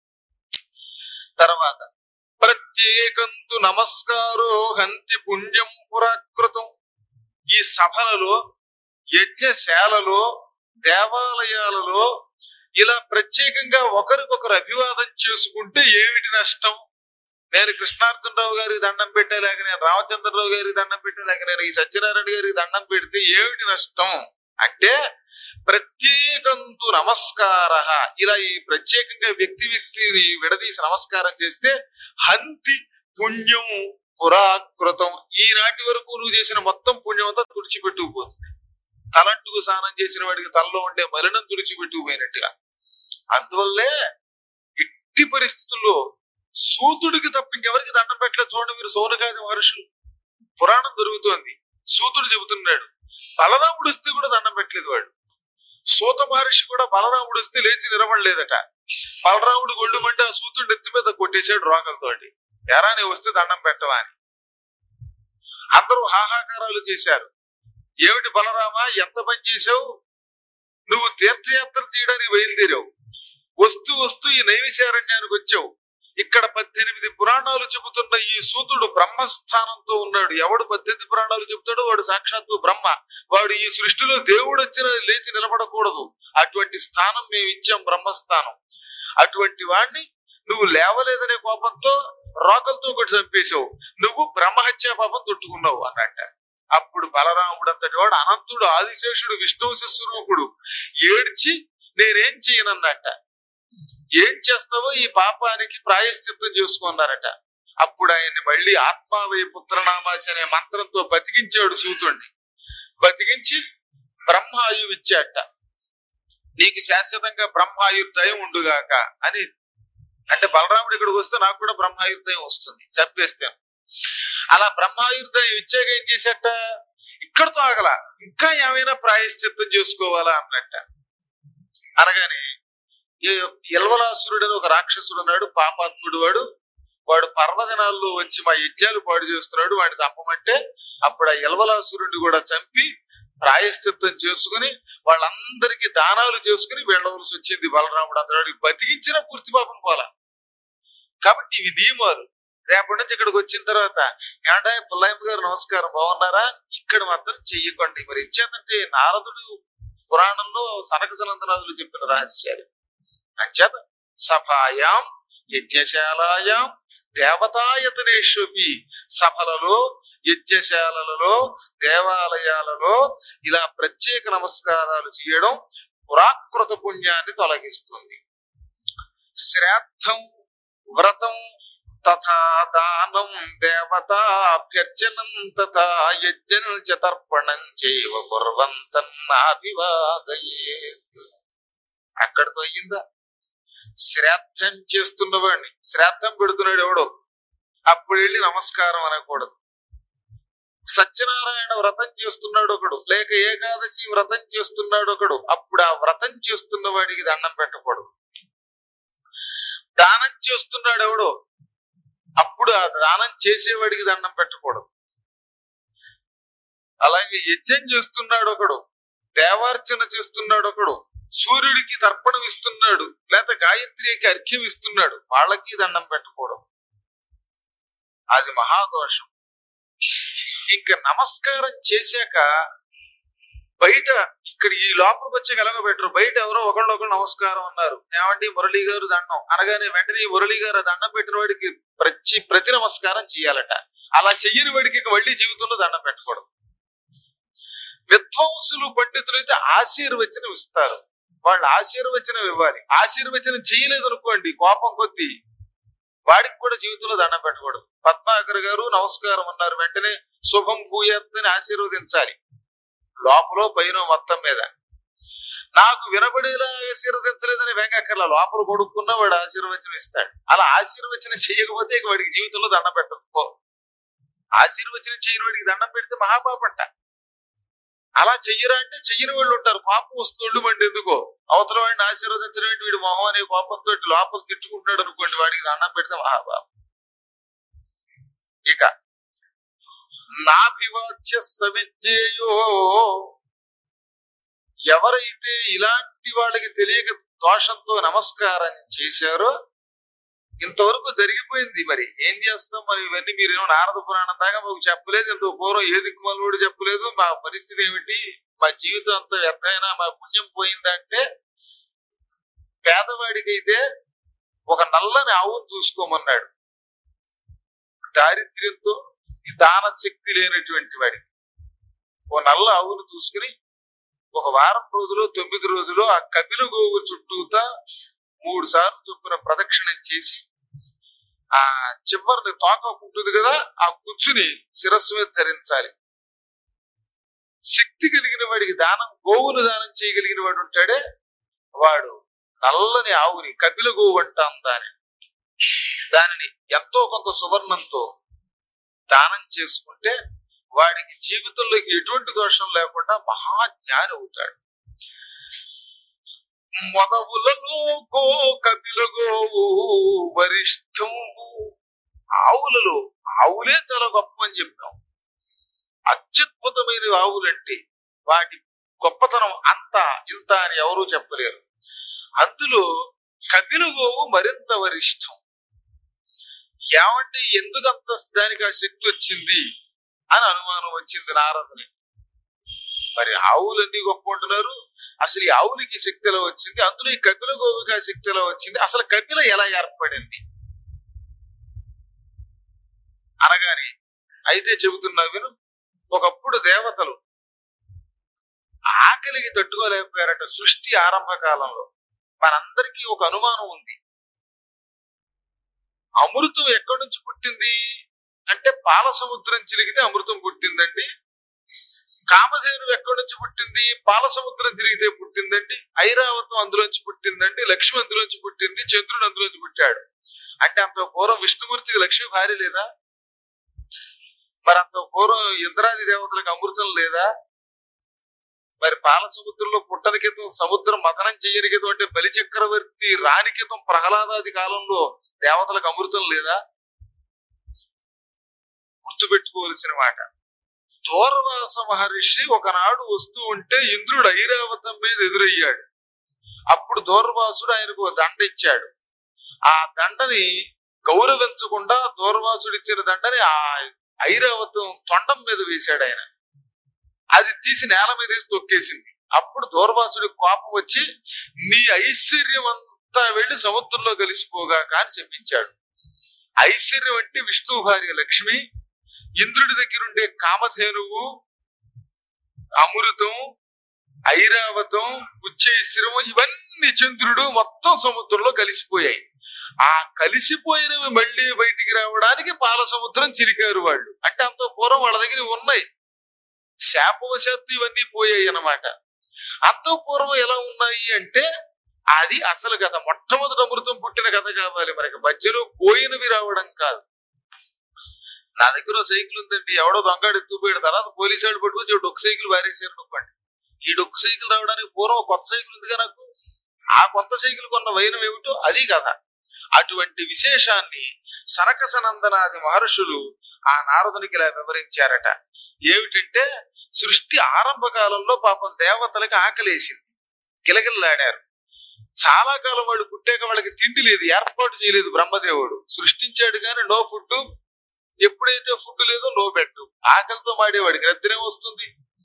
తర్వాత ప్రత్యేకంతు నమస్కారో హంతి పుణ్యం పురాకృతం ఈ సభలలో యజ్ఞశాలలో దేవాలయాలలో ఇలా ప్రత్యేకంగా ఒకరికొకరు అభివాదం చేసుకుంటే ఏమిటి నష్టం నేను కృష్ణార్జునరావు గారికి దండం పెట్టేలాక నేను రామచంద్రరావు గారికి దండం పెట్టేలాక నేను ఈ సత్యనారాయణ గారికి దండం పెడితే ఏమిటి నష్టం అంటే ప్రత్యేకంతు నమస్కార ఇలా ఈ ప్రత్యేకంగా వ్యక్తి వ్యక్తిని విడదీసి నమస్కారం చేస్తే హంతి పుణ్యం పురాకృతం ఈనాటి వరకు నువ్వు చేసిన మొత్తం పుణ్యం అంతా తుడిచిపెట్టుకుపోతుంది తలంటుకు స్నానం చేసిన వాడికి తలలో ఉండే మలినం తుడిచిపెట్టుకుపోయినట్టుగా అందువల్లే ఎట్టి పరిస్థితుల్లో సూతుడికి తప్ప ఇంకెవరికి దండం పెట్టలేదు చూడండి మీరు సౌనకాది మహర్షులు పురాణం దొరుకుతోంది సూతుడు చెబుతున్నాడు బలరాముడు వస్తే కూడా దండం పెట్టలేదు వాడు సూత మహర్షి కూడా బలరాముడు వస్తే లేచి నిలబడలేదట బలరాముడు గొళ్ళు మంటే ఆ సూతుడు ఎత్తి మీద కొట్టేశాడు రోగంతోటి ఎరా నీ వస్తే దండం పెట్టవా అని అందరూ హాహాకారాలు చేశారు ఏమిటి బలరామా ఎంత పని చేసావు నువ్వు తీర్థయాత్ర చేయడానికి బయలుదేరావు వస్తూ వస్తూ ఈ నైవిశారణ్యానికి వచ్చావు ఇక్కడ పద్దెనిమిది పురాణాలు చెబుతున్న ఈ సూతుడు బ్రహ్మస్థానంతో ఉన్నాడు ఎవడు పద్దెనిమిది పురాణాలు చెబుతాడో వాడు సాక్షాత్తు బ్రహ్మ వాడు ఈ సృష్టిలో దేవుడు వచ్చిన లేచి నిలబడకూడదు అటువంటి స్థానం మేము ఇచ్చాం బ్రహ్మస్థానం అటువంటి వాడిని నువ్వు లేవలేదనే కోపంతో రోకలతో కొట్టి చంపేశావు నువ్వు బ్రహ్మహత్యా పాపం తొట్టుకున్నావు అన్నట్ట అప్పుడు బలరాముడు అంతటి వాడు అనంతుడు ఆదిశేషుడు విష్ణువు స్వరూపుడు ఏడ్చి నేనేం చేయనన్నట్ట ఏం చేస్తావో ఈ పాపానికి ప్రాయశ్చిత్తం చేసుకున్నారట అప్పుడు ఆయన్ని మళ్ళీ ఆత్మావయ పుత్రనామాసి అనే మంత్రంతో బతికించాడు సూతుణ్ణి బతికించి బ్రహ్మాయువు ఇచ్చాట నీకు శాశ్వతంగా బ్రహ్మాయుర్దయం ఉండుగాక అని అంటే బలరాముడు ఇక్కడికి వస్తే నాకు కూడా బ్రహ్మాయుర్దయం వస్తుంది చంపేస్తాను అలా బ్రహ్మాయుర్దయం ఇచ్చాక ఏం చేశాట ఇక్కడతో ఆగల ఇంకా ఏమైనా ప్రాయశ్చిత్తం చేసుకోవాలా అన్నట్ట అనగానే ఎల్వలాసురుడు అని ఒక రాక్షసుడు ఉన్నాడు పాపాత్ముడు వాడు వాడు పర్వదినాల్లో వచ్చి మా యజ్ఞాలు పాడు చేస్తున్నాడు వాడిని తప్పమంటే అప్పుడు ఆ ఎల్వలాసురుడిని కూడా చంపి ప్రాయశ్చిత్తం చేసుకుని వాళ్ళందరికీ దానాలు చేసుకుని వెళ్ళవలసి వచ్చింది బలరాముడు అందరూ బతికించిన పూర్తి పాపం పోలా కాబట్టి ఇవి నియమాలు రేపటి నుంచి ఇక్కడికి వచ్చిన తర్వాత ఏమంటే పుల్లయ్య గారు నమస్కారం బాగున్నారా ఇక్కడ మాత్రం చెయ్యకండి మరి ఇచ్చేదంటే నారదుడు పురాణంలో సనక సనందనాథులు చెప్పిన రహస్యాలు అంచేత సభాయాం యజ్ఞశాలాయాం దేవతాయతనేషుపి సభలలో యజ్ఞశాలలలో దేవాలయాలలో ఇలా ప్రత్యేక నమస్కారాలు చేయడం పురాకృత పుణ్యాన్ని తొలగిస్తుంది శ్రాద్ధం వ్రతం తథా దానం దేవతాభ్యర్చనం తథా యజ్ఞం చ తర్పణం చైవ కుర్వంతన్నాభివాదయేత్ అక్కడితో అయ్యిందా శ్రాద్ధం చేస్తున్నవాడిని శ్రాద్ధం పెడుతున్నాడు ఎవడో అప్పుడు వెళ్ళి నమస్కారం అనకూడదు సత్యనారాయణ వ్రతం చేస్తున్నాడు ఒకడు లేక ఏకాదశి వ్రతం చేస్తున్నాడు ఒకడు అప్పుడు ఆ వ్రతం చేస్తున్న వాడికి దండం పెట్టకూడదు దానం చేస్తున్నాడు ఎవడో అప్పుడు ఆ దానం చేసేవాడికి దండం పెట్టకూడదు అలాగే యజ్ఞం చేస్తున్నాడు ఒకడు దేవార్చన చేస్తున్నాడు ఒకడు సూర్యుడికి తర్పణం ఇస్తున్నాడు లేక గాయత్రికి అర్ఘ్యం ఇస్తున్నాడు వాళ్ళకి దండం పెట్టకూడదు అది మహాదోషం ఇంకా నమస్కారం చేశాక బయట ఇక్కడ ఈ లోపలికి వచ్చే ఎలాగ పెట్టరు బయట ఎవరో ఒకళ్ళు ఒకళ్ళు నమస్కారం అన్నారు ఏమండి మురళి గారు దండం అనగానే వెంటనే మురళి గారు దండం పెట్టిన వాడికి ప్రతి ప్రతి నమస్కారం చేయాలట అలా చెయ్యని వాడికి ఇక మళ్ళీ జీవితంలో దండం పెట్టకూడదు విద్వాంసులు పండితులు అయితే ఆశీర్వచనం ఇస్తారు వాళ్ళు ఆశీర్వచనం ఇవ్వాలి ఆశీర్వచనం చేయలేదు అనుకోండి కోపం కొద్దీ వాడికి కూడా జీవితంలో దండం పెట్టకూడదు పద్మాకర్ గారు నమస్కారం అన్నారు వెంటనే శుభం భూయత్ అని ఆశీర్వదించాలి లోపల పైన మొత్తం మీద నాకు వినబడేలా ఆశీర్వదించలేదని వెంకక్కర్ల లోపల కొడుకున్న వాడు ఆశీర్వచనం ఇస్తాడు అలా ఆశీర్వచనం చేయకపోతే ఇక వాడికి జీవితంలో దండం పెట్టదు పో. ఆశీర్వచనం చేయని వాడికి దండం పెడితే మహాపాపంట అలా చెయ్యరా అంటే చెయ్యని వాళ్ళు ఉంటారు పాపం వస్తుళ్ళు మండి ఎందుకో అవతల వాడిని ఆశీర్వదించడం ఏంటి వీడు మొహం అనే పాపంతో లోపల తిట్టుకుంటున్నాడు అనుకోండి వాడికి దండం పెడితే మహాపాపం ఇక నాభివాచ్య సవిజ్ఞేయో ఎవరైతే ఇలాంటి వాళ్ళకి తెలియక దోషంతో నమస్కారం చేశారో ఇంతవరకు జరిగిపోయింది మరి ఏం చేస్తాం మరి ఇవన్నీ మీరు ఏమో నారద పురాణం దాకా మాకు చెప్పలేదు ఎంతో పూర్వం ఏ దిక్కుమలుడు చెప్పలేదు మా పరిస్థితి ఏమిటి మా జీవితం అంతా వ్యర్థమైనా మా పుణ్యం పోయిందంటే పేదవాడికైతే ఒక నల్లని ఆవును చూసుకోమన్నాడు దారిద్ర్యంతో ఈ దాన శక్తి లేనటువంటి వాడికి ఓ నల్ల ఆవును చూసుకుని ఒక వారం రోజులు తొమ్మిది రోజులు ఆ కపిల గోవు చుట్టూతా మూడు సార్లు చొప్పున ప్రదక్షిణం చేసి ఆ చివరిని తోక ఉంటుంది కదా ఆ కుచ్చుని శిరస్సు మీద ధరించాలి శక్తి కలిగిన వాడికి దానం గోవును దానం చేయగలిగిన వాడు ఉంటాడే వాడు నల్లని ఆవుని కపిల గోవు అంటాం దాని దానిని ఎంతో కొంత సువర్ణంతో దానం చేసుకుంటే వాడికి జీవితంలోకి ఎటువంటి దోషం లేకుండా మహాజ్ఞాని అవుతాడు మొదవులలో గో కపిల గోవు వరిష్టం ఆవులలో ఆవులే చాలా గొప్ప అని చెప్పాం అత్యద్భుతమైన ఆవులంటే వాటి గొప్పతనం అంత ఇంత అని ఎవరూ చెప్పలేరు అందులో కపిల గోవు మరింత వరిష్టం ఏమంటే ఎందుకంత దానికి ఆ శక్తి వచ్చింది అని అనుమానం వచ్చింది నారదుని మరి ఆవులన్నీ గొప్ప ఉంటున్నారు అసలు ఈ ఆవులకి ఈ శక్తి ఎలా వచ్చింది అందులో ఈ కపిల గోవుకి ఆ శక్తి ఎలా వచ్చింది అసలు కపిల ఎలా ఏర్పడింది అనగానే అయితే చెబుతున్నా విను ఒకప్పుడు దేవతలు ఆకలికి తట్టుకోలేకపోయారట సృష్టి ఆరంభ కాలంలో మనందరికీ ఒక అనుమానం ఉంది అమృతం ఎక్కడి నుంచి పుట్టింది అంటే పాల సముద్రం చిరిగితే అమృతం పుట్టిందండి కామధేను ఎక్కడి నుంచి పుట్టింది పాల సముద్రం తిరిగితే పుట్టిందండి ఐరావతం అందులోంచి పుట్టిందండి లక్ష్మి అందులోంచి పుట్టింది చంద్రుడు అందులోంచి పుట్టాడు అంటే అంత పూర్వం విష్ణుమూర్తికి లక్ష్మి భార్య లేదా మరి అంత పూర్వం ఇంద్రాది దేవతలకు అమృతం లేదా మరి పాల సముద్రంలో పుట్టని క్రితం సముద్రం మథనం చేయని క్రితం అంటే బలి చక్రవర్తి రాని క్రితం ప్రహ్లాదాది కాలంలో దేవతలకు అమృతం లేదా గుర్తుపెట్టుకోవలసిన మాట దూర్వాస మహర్షి ఒకనాడు వస్తూ ఉంటే ఇంద్రుడు ఐరావతం మీద ఎదురయ్యాడు అప్పుడు దూర్వాసుడు ఆయనకు ఓ దండ ఇచ్చాడు ఆ దండని గౌరవించకుండా దూర్వాసుడు ఇచ్చిన దండని ఆ ఐరావతం తొండం మీద వేశాడు ఆయన అది తీసి నేల మీద వేసి తొక్కేసింది అప్పుడు దూర్వాసుడి కోపం వచ్చి నీ ఐశ్వర్యం అంతా వెళ్లి సముద్రంలో కలిసిపోగా అని చెప్పించాడు ఐశ్వర్యం అంటే విష్ణు భార్య లక్ష్మి ఇంద్రుడి దగ్గర ఉండే కామధేనువు అమృతం ఐరావతం ఉచ్చైశ్వరం ఇవన్నీ చంద్రుడు మొత్తం సముద్రంలో కలిసిపోయాయి ఆ కలిసిపోయినవి మళ్ళీ బయటికి రావడానికి పాల సముద్రం చిరికారు వాళ్ళు అంటే అంత పూర్వం వాళ్ళ దగ్గర ఇవి ఉన్నాయి శాపవశాత్తు ఇవన్నీ పోయాయి అన్నమాట అంత పూర్వం ఎలా ఉన్నాయి అంటే అది అసలు కథ మొట్టమొదటి అమృతం పుట్టిన కథ కావాలి మనకి మధ్యలో పోయినవి రావడం కాదు నా దగ్గర ఓ సైకిల్ ఉందండి ఎవడో దొంగడు ఎత్తుకుపోయాడు తర్వాత పోలీసు వాడు పట్టుకొచ్చి ఓ డొక్కు సైకిల్ వారేసారు అనుకోండి ఈ డొక్కు సైకిల్ రావడానికి పూర్వం ఒక కొత్త సైకిల్ ఉందిగా నాకు ఆ కొత్త సైకిల్ కొన్న వైనం ఏమిటో అది కదా అటువంటి విశేషాన్ని సనకసనందనాది మహర్షులు ఆ నారదునికి ఇలా వివరించారట ఏమిటంటే సృష్టి ఆరంభ కాలంలో పాపం దేవతలకి ఆకలేసింది గిలగిల్లాడారు చాలా కాలం వాళ్ళు పుట్టాక వాళ్ళకి తిండి లేదు ఏర్పాటు చేయలేదు బ్రహ్మదేవుడు సృష్టించాడు కానీ నో ఫుడ్ ఎప్పుడైతే ఫుడ్ లేదో నో బెడ్ ఆకలితో మాడేవాడికి నిద్ర వస్తుంది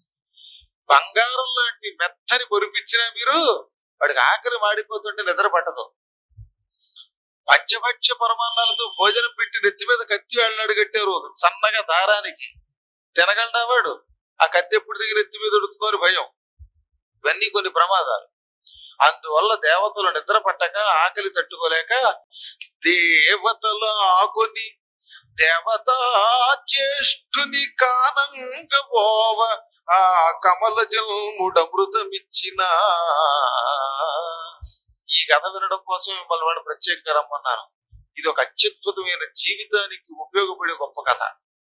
బంగారం లాంటి మెత్తని పొరిపించినా మీరు వాడికి ఆకలి మాడిపోతుంటే నిద్ర పట్టదు పంచభక్ష పరమాన్నాలతో భోజనం పెట్టి నెత్తి మీద కత్తి వెళ్ళాడు కట్టారు సన్నగా దారానికి తినగలడా వాడు ఆ కత్తి ఎప్పుడు దిగి నెత్తి మీద ఉడుకుని భయం ఇవన్నీ కొన్ని ప్రమాదాలు అందువల్ల దేవతలు నిద్ర పట్టక ఆకలి తట్టుకోలేక దేవతల ఆకొని దేవత జ్యేష్ఠుని కానంగ పోవ ఆ కమల జల్ముడమృతమిచ్చిన ఈ కథ వినడం కోసం మిమ్మల్ని వాడు ప్రత్యేకంగా రమ్మన్నాను ఇది ఒక అత్యద్భుతమైన జీవితానికి ఉపయోగపడే గొప్ప కథ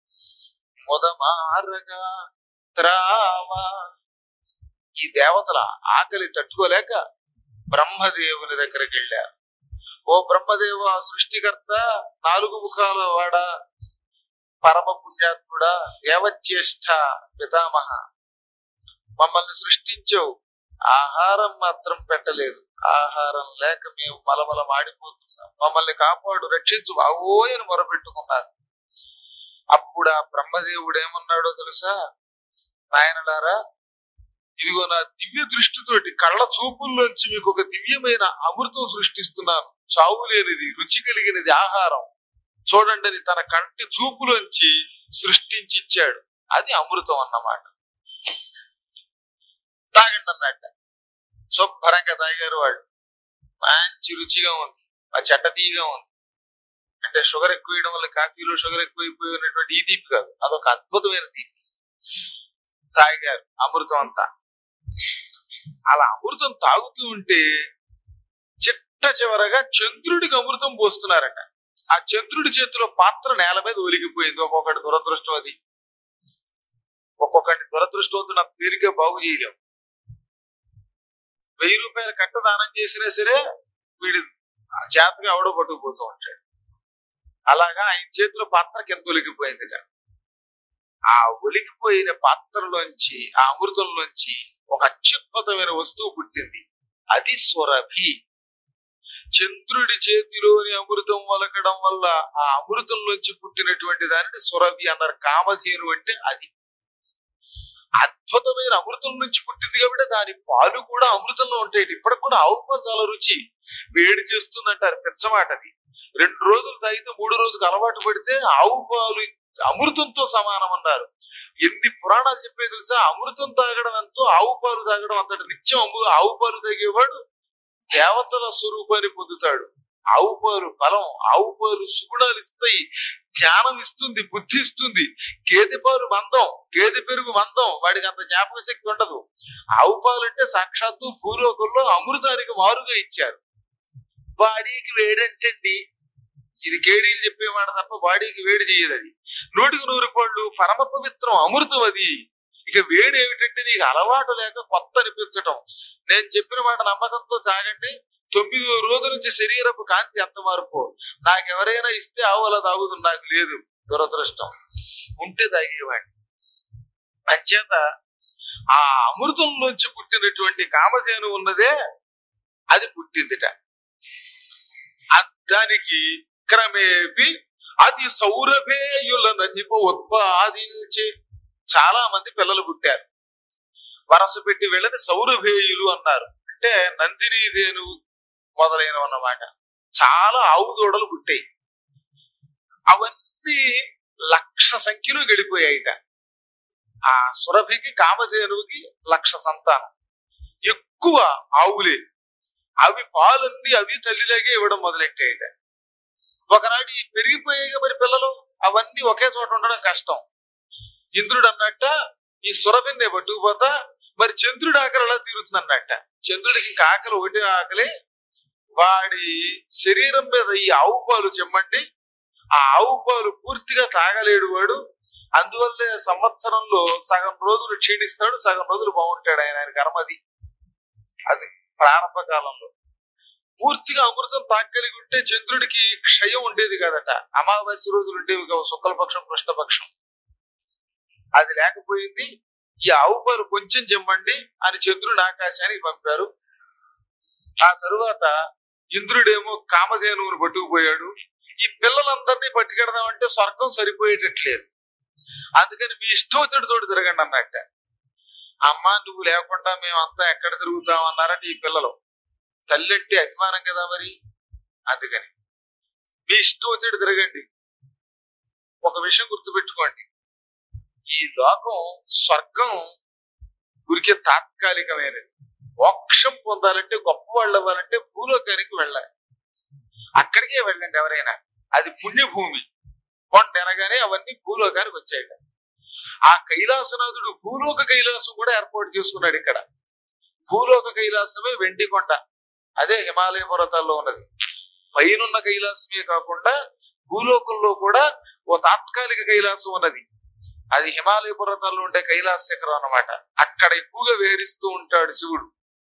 మొదమారగా త్రావ ఈ దేవతల ఆకలి తట్టుకోలేక బ్రహ్మదేవుని దగ్గరికి వెళ్ళారు ఓ బ్రహ్మదేవ సృష్టికర్త నాలుగు ముఖాల వాడ పరమ పుణ్యాత్ముడా దేవజ్యేష్ఠ పితామహ మమ్మల్ని సృష్టించావు ఆహారం మాత్రం పెట్టలేదు ఆహారం లేక మేము మలమల మాడిపోతున్నాం మమ్మల్ని కాపాడు రక్షించు బావోయ్ అని మొరపెట్టుకున్నారు అప్పుడు ఆ బ్రహ్మదేవుడు ఏమన్నాడో తెలుసా నాయనలారా ఇదిగో నా దివ్య దృష్టితోటి కళ్ళ చూపుల్లోంచి మీకు ఒక దివ్యమైన అమృతం సృష్టిస్తున్నాను చావు లేనిది రుచి కలిగినది ఆహారం చూడండి అని తన కంటి చూపులోంచి సృష్టించి ఇచ్చాడు అది అమృతం అన్నమాట తాగండి అన్నట్ట శుభ్రంగా తాగారు వాళ్ళు మంచి రుచిగా ఉంది ఆ చెడ్డ తీయగా ఉంది అంటే షుగర్ ఎక్కువ వేయడం వల్ల కాఫీలో షుగర్ ఎక్కువైపోయి ఉన్నటువంటి ఈ తీపి కాదు అదొక అద్భుతమైన తీపి తాగారు అమృతం అంతా అలా అమృతం తాగుతూ ఉంటే చిట్ట చివరగా చంద్రుడికి అమృతం పోస్తున్నారట ఆ చంద్రుడి చేతిలో పాత్ర నేల మీద ఒలిగిపోయింది ఒక్కొక్కటి దురదృష్టం అది ఒక్కొక్కటి దురదృష్టవంతుడు నాకు తీరిగ్గా బాగు చేయలేం వెయ్యి రూపాయల కట్ట దానం చేసినా సరే వీడి జాతగా ఎవడో పట్టుకుపోతూ ఉంటాడు అలాగా ఆయన చేతిలో పాత్ర కింద ఒలిగిపోయింది ఆ ఒలికిపోయిన పాత్రలోంచి ఆ అమృతంలోంచి ఒక అత్యుద్భుతమైన వస్తువు పుట్టింది అది స్వరభి చంద్రుడి చేతిలోని అమృతం వలకడం వల్ల ఆ అమృతంలోంచి పుట్టినటువంటి దానిని సురభి అన్నారు కామధేను అంటే అది అద్భుతమైన అమృతం నుంచి పుట్టింది కాబట్టి దాని పాలు కూడా అమృతంలో ఉంటాయి ఇప్పటికి కూడా ఆవు పాలు చాలా రుచి వేడి చేస్తుందంటారు పెచ్చమాట అది రెండు రోజులు తాగితే మూడు రోజులకు అలవాటు పడితే ఆవు పాలు అమృతంతో సమానం అన్నారు ఎన్ని పురాణాలు చెప్పే తెలుసా అమృతం తాగడం ఎంతో ఆవు పాలు తాగడం అంతటి నిత్యం అమృ ఆవు పాలు తాగేవాడు దేవతల స్వరూపాన్ని పొందుతాడు ఆవు పాలు బలం ఆవు పాలు సుగుణాలు ఇస్తాయి జ్ఞానం ఇస్తుంది బుద్ధి ఇస్తుంది గేదె పాలు మందం గేదె పెరుగు మందం వాడికి అంత జ్ఞాపక శక్తి ఉండదు ఆవు పాలు అంటే సాక్షాత్తు భూలోకంలో అమృతానికి మారుగా ఇచ్చారు బాడీకి వేడంటండి ఇది కేడీలు చెప్పేవాడు తప్ప బాడీకి వేడి చేయదు అది నూటికి నూరు పళ్ళు పరమ పవిత్రం అమృతం అది ఇక వేడి ఏమిటంటే నీకు అలవాటు లేక కొత్త అనిపించటం నేను చెప్పిన మాట నమ్మకంతో తాగండి తొమ్మిది రోజుల నుంచి శరీరపు కాంతి ఎంత మార్పు నాకు ఎవరైనా ఇస్తే ఆవు అలా తాగుతుంది నాకు లేదు దురదృష్టం ఉంటే తాగేవాడిని అంచేత ఆ అమృతంలోంచి పుట్టినటువంటి కామధేను ఉన్నదే అది పుట్టిందిట ఆ- దానికి క్రమేపి అది సౌరభేయుల నదిప ఉత్పాదించి చాలా మంది పిల్లలు పుట్టారు వరస పెట్టి వెళ్ళని సౌరభేయులు అన్నారు అంటే నందిని ధేనువు మొదలైనవి అన్నమాట చాలా ఆవు దూడలు పుట్టాయి అవన్నీ లక్ష సంఖ్యలో గడిపోయాయిట ఆ సురభికి కామధేనువుకి లక్ష సంతానం ఎక్కువ ఆవులే అవి పాలన్నీ అవి తల్లిలాగే ఇవ్వడం మొదలెట్టాయిట ఒకనాడు ఈ పెరిగిపోయాయి మరి పిల్లలు అవన్నీ ఒకే చోట ఉండడం కష్టం ఇంద్రుడు అన్నట్ట ఈ సురభిన్నే పట్టుకుపోతా మరి చంద్రుడి ఆకలి ఎలా తీరుతుంది అన్నట్ట చంద్రుడికి ఇంకా ఆకలి ఒకటే ఆకలి వాడి శరీరం మీద ఈ ఆవు పాలు చెమ్మండి ఆ ఆవు పాలు పూర్తిగా తాగలేడు వాడు అందువల్లే సంవత్సరంలో సగం రోజులు క్షీణిస్తాడు సగం రోజులు బాగుంటాడు ఆయన ఆయన కర్మ అది అది ప్రారంభ కాలంలో పూర్తిగా అమృతం తాగలిగి ఉంటే చంద్రుడికి క్షయం ఉండేది కాదట అమావాస్య రోజులు ఉండేవి కావు శుక్లపక్షం కృష్ణపక్షం అది లేకపోయింది ఈ ఆవు పాలు కొంచెం చెమ్మండి అని చంద్రుని ఆకాశానికి పంపారు ఆ తరువాత ఇంద్రుడేమో కామధేనువుని పట్టుకుపోయాడు ఈ పిల్లలందరినీ పట్టుకెడదామంటే స్వర్గం సరిపోయేటట్లేదు అందుకని మీ ఇష్టోతుడి తోటి తిరగండి అన్నట్ట అమ్మ నువ్వు లేకుండా మేమంతా ఎక్కడ తిరుగుతాం అన్నారని ఈ పిల్లలు తల్లి అంటే అభిమానం కదా మరి అందుకని మీ ఇష్టోతుడి తిరగండి ఒక విషయం గుర్తుపెట్టుకోండి ఈ లోకం స్వర్గం గురికే తాత్కాలికమైనది మోక్షం పొందాలంటే గొప్ప వాళ్ళు అవ్వాలంటే భూలోకానికి వెళ్ళాలి అక్కడికే వెళ్ళండి ఎవరైనా అది పుణ్యభూమి కొండ ఎనగానే అవన్నీ భూలోకానికి వచ్చాయట ఆ కైలాసనాథుడు భూలోక కైలాసం కూడా ఏర్పాటు చేసుకున్నాడు ఇక్కడ భూలోక కైలాసమే వెండి కొండ అదే హిమాలయ పర్వతాల్లో ఉన్నది పైనున్న కైలాసమే కాకుండా భూలోకంలో కూడా ఓ తాత్కాలిక కైలాసం ఉన్నది అది హిమాలయ పర్వతాల్లో ఉండే కైలాస శిఖరం అన్నమాట అక్కడ ఎక్కువగా వేరిస్తూ ఉంటాడు శివుడు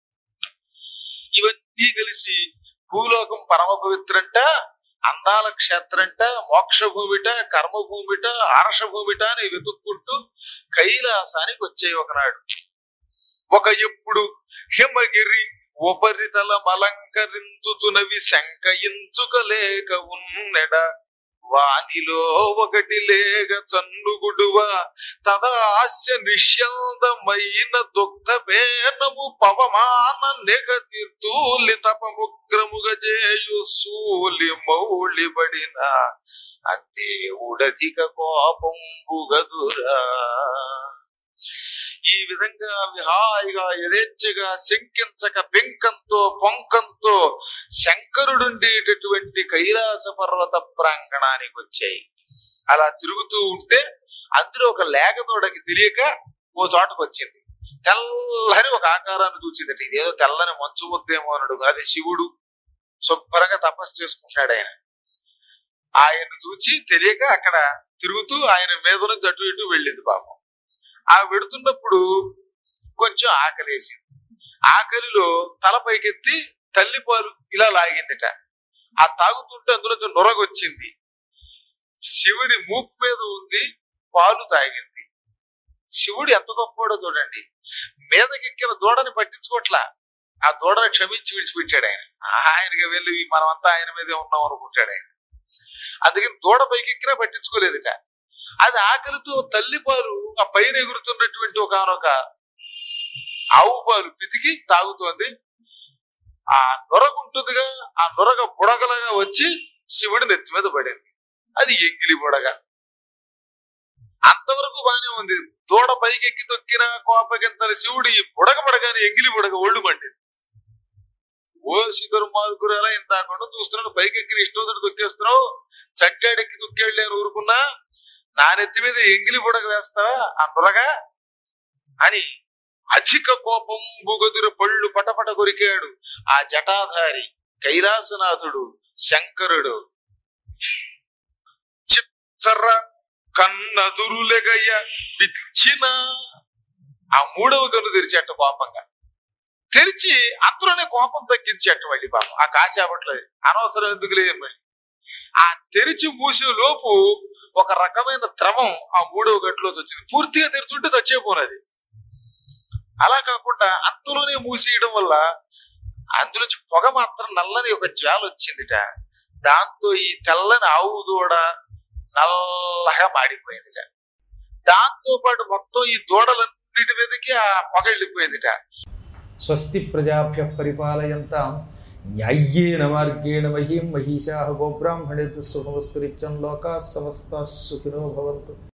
ఇవన్నీ కలిసి భూలోకం పరమ పవిత్రంట అందాల క్షేత్రంట మోక్ష భూమిట కర్మ భూమిట ఆర్ష భూమిట అని వెతుక్కుంటూ కైలాసానికి వచ్చాయి ఒకనాడు ఒక ఎప్పుడు హిమగిరి ఉపరితల మలంకరించుచునవి శంకయించుకలేక ఉన్నెడ వానిలో ఒకటి లేక చన్నుగుడువ తదాస్య నిశ్యందమైన దుగ్ధ పేనము పవమాన నెగతి తూలి తపముగ్రముగ చేయు సూలి మౌళిబడిన అదేవుడధిక కోపం బుగదురా ఈ విధంగా విహాయిగా యథేచ్ఛగా శంకించక పెంకంతో పొంకంతో శంకరుడుండేటటువంటి కైలాస పర్వత ప్రాంగణానికి వచ్చాయి అలా తిరుగుతూ ఉంటే అందులో ఒక లేకతోడకి తెలియక ఓ చోటకు వచ్చింది తెల్లని ఒక ఆకారాన్ని చూచిందట ఇదేదో తెల్లని మంచు ముద్దేమో అనడు అది శివుడు శుభ్రంగా తపస్సు చేసుకుంటాడు ఆయన ఆయన చూచి తెలియక అక్కడ తిరుగుతూ ఆయన మీద నుంచి అటు ఇటు వెళ్ళింది పాపం ఆ వెడుతున్నప్పుడు కొంచెం ఆకలేసింది ఆకలిలో తల పైకెత్తి తల్లి పాలు ఇలా లాగిందిట ఆ తాగుతుంటే అందులో నొరగొచ్చింది శివుడి మూపు మీద ఉంది పాలు తాగింది శివుడు ఎంత గొప్పవాడో చూడండి మీదకెక్కిన దూడని పట్టించుకోట్లా ఆ దూడని క్షమించి విడిచిపెట్టాడు ఆయన ఆయనకి వెళ్ళి మనమంతా ఆయన మీదే ఉన్నాం అనుకుంటాడు ఆయన అందుకని దూడ పైకెక్కినా పట్టించుకోలేదుట అది ఆకలితో తల్లి పాలు ఆ పైన ఎగురుతున్నటువంటి ఒకనొక ఆవు పాలు పితికి తాగుతోంది ఆ నొరగ ఉంటుందిగా ఆ నొరగ బుడగలగా వచ్చి శివుడి నెత్తి మీద పడింది అది ఎంగిలి బుడగ అంతవరకు బానే ఉంది దూడ పైకెక్కి తొక్కిన కోపగింతల శివుడు ఈ బుడగ బుడగానే ఎంగిలి బుడగ ఒళ్ళు మండింది ఓ శిఖరు మారుకురు అలా ఇంత ఆకుండా చూస్తున్నాడు పైకెక్కిన ఇష్టం తొక్కేస్తున్నావు చక్కాడెక్కి తొక్కేళ్ళు నేను ఊరుకున్నా నా నెత్తి మీద ఎంగిలి బుడగ వేస్తావా అందరగా అని అధిక కోపం బుగదురు పళ్ళు పటపట కొరికాడు ఆ జటాధారి కైలాసనాథుడు శంకరుడు చిత్సర్ర కన్నదురులెగయ్య పిచ్చిన ఆ మూడవ కన్ను తెరిచేట కోపంగా తెరిచి అందులోనే కోపం తగ్గించేట మళ్ళీ పాపం ఆ కాసేపట్లో అనవసరం ఎందుకు లేదు మళ్ళీ ఆ తెరిచి మూసే లోపు ఒక రకమైన ద్రవం ఆ మూడవ గంటలో వచ్చింది పూర్తిగా తెరుచుంటే చచ్చేపోనది అలా కాకుండా అంతలోనే మూసేయడం వల్ల అందులోంచి పొగ మాత్రం నల్లని ఒక జ్వాల వచ్చిందిట దాంతో ఈ తెల్లని ఆవు దూడ నల్లగా మాడిపోయిందిట దాంతో పాటు మొత్తం ఈ దూడలన్నిటి మీదకి ఆ పొగ వెళ్ళిపోయిందిట స్వస్తి ప్రజాభ్య పరిపాలయంతాం న్యాయ్యేన మార్గేణ మహీం మహిషా గోబ్రాహ్మణేభ్య శుభవస్తు నిత్యం లోకా సమస్త సుఖినో భవంతు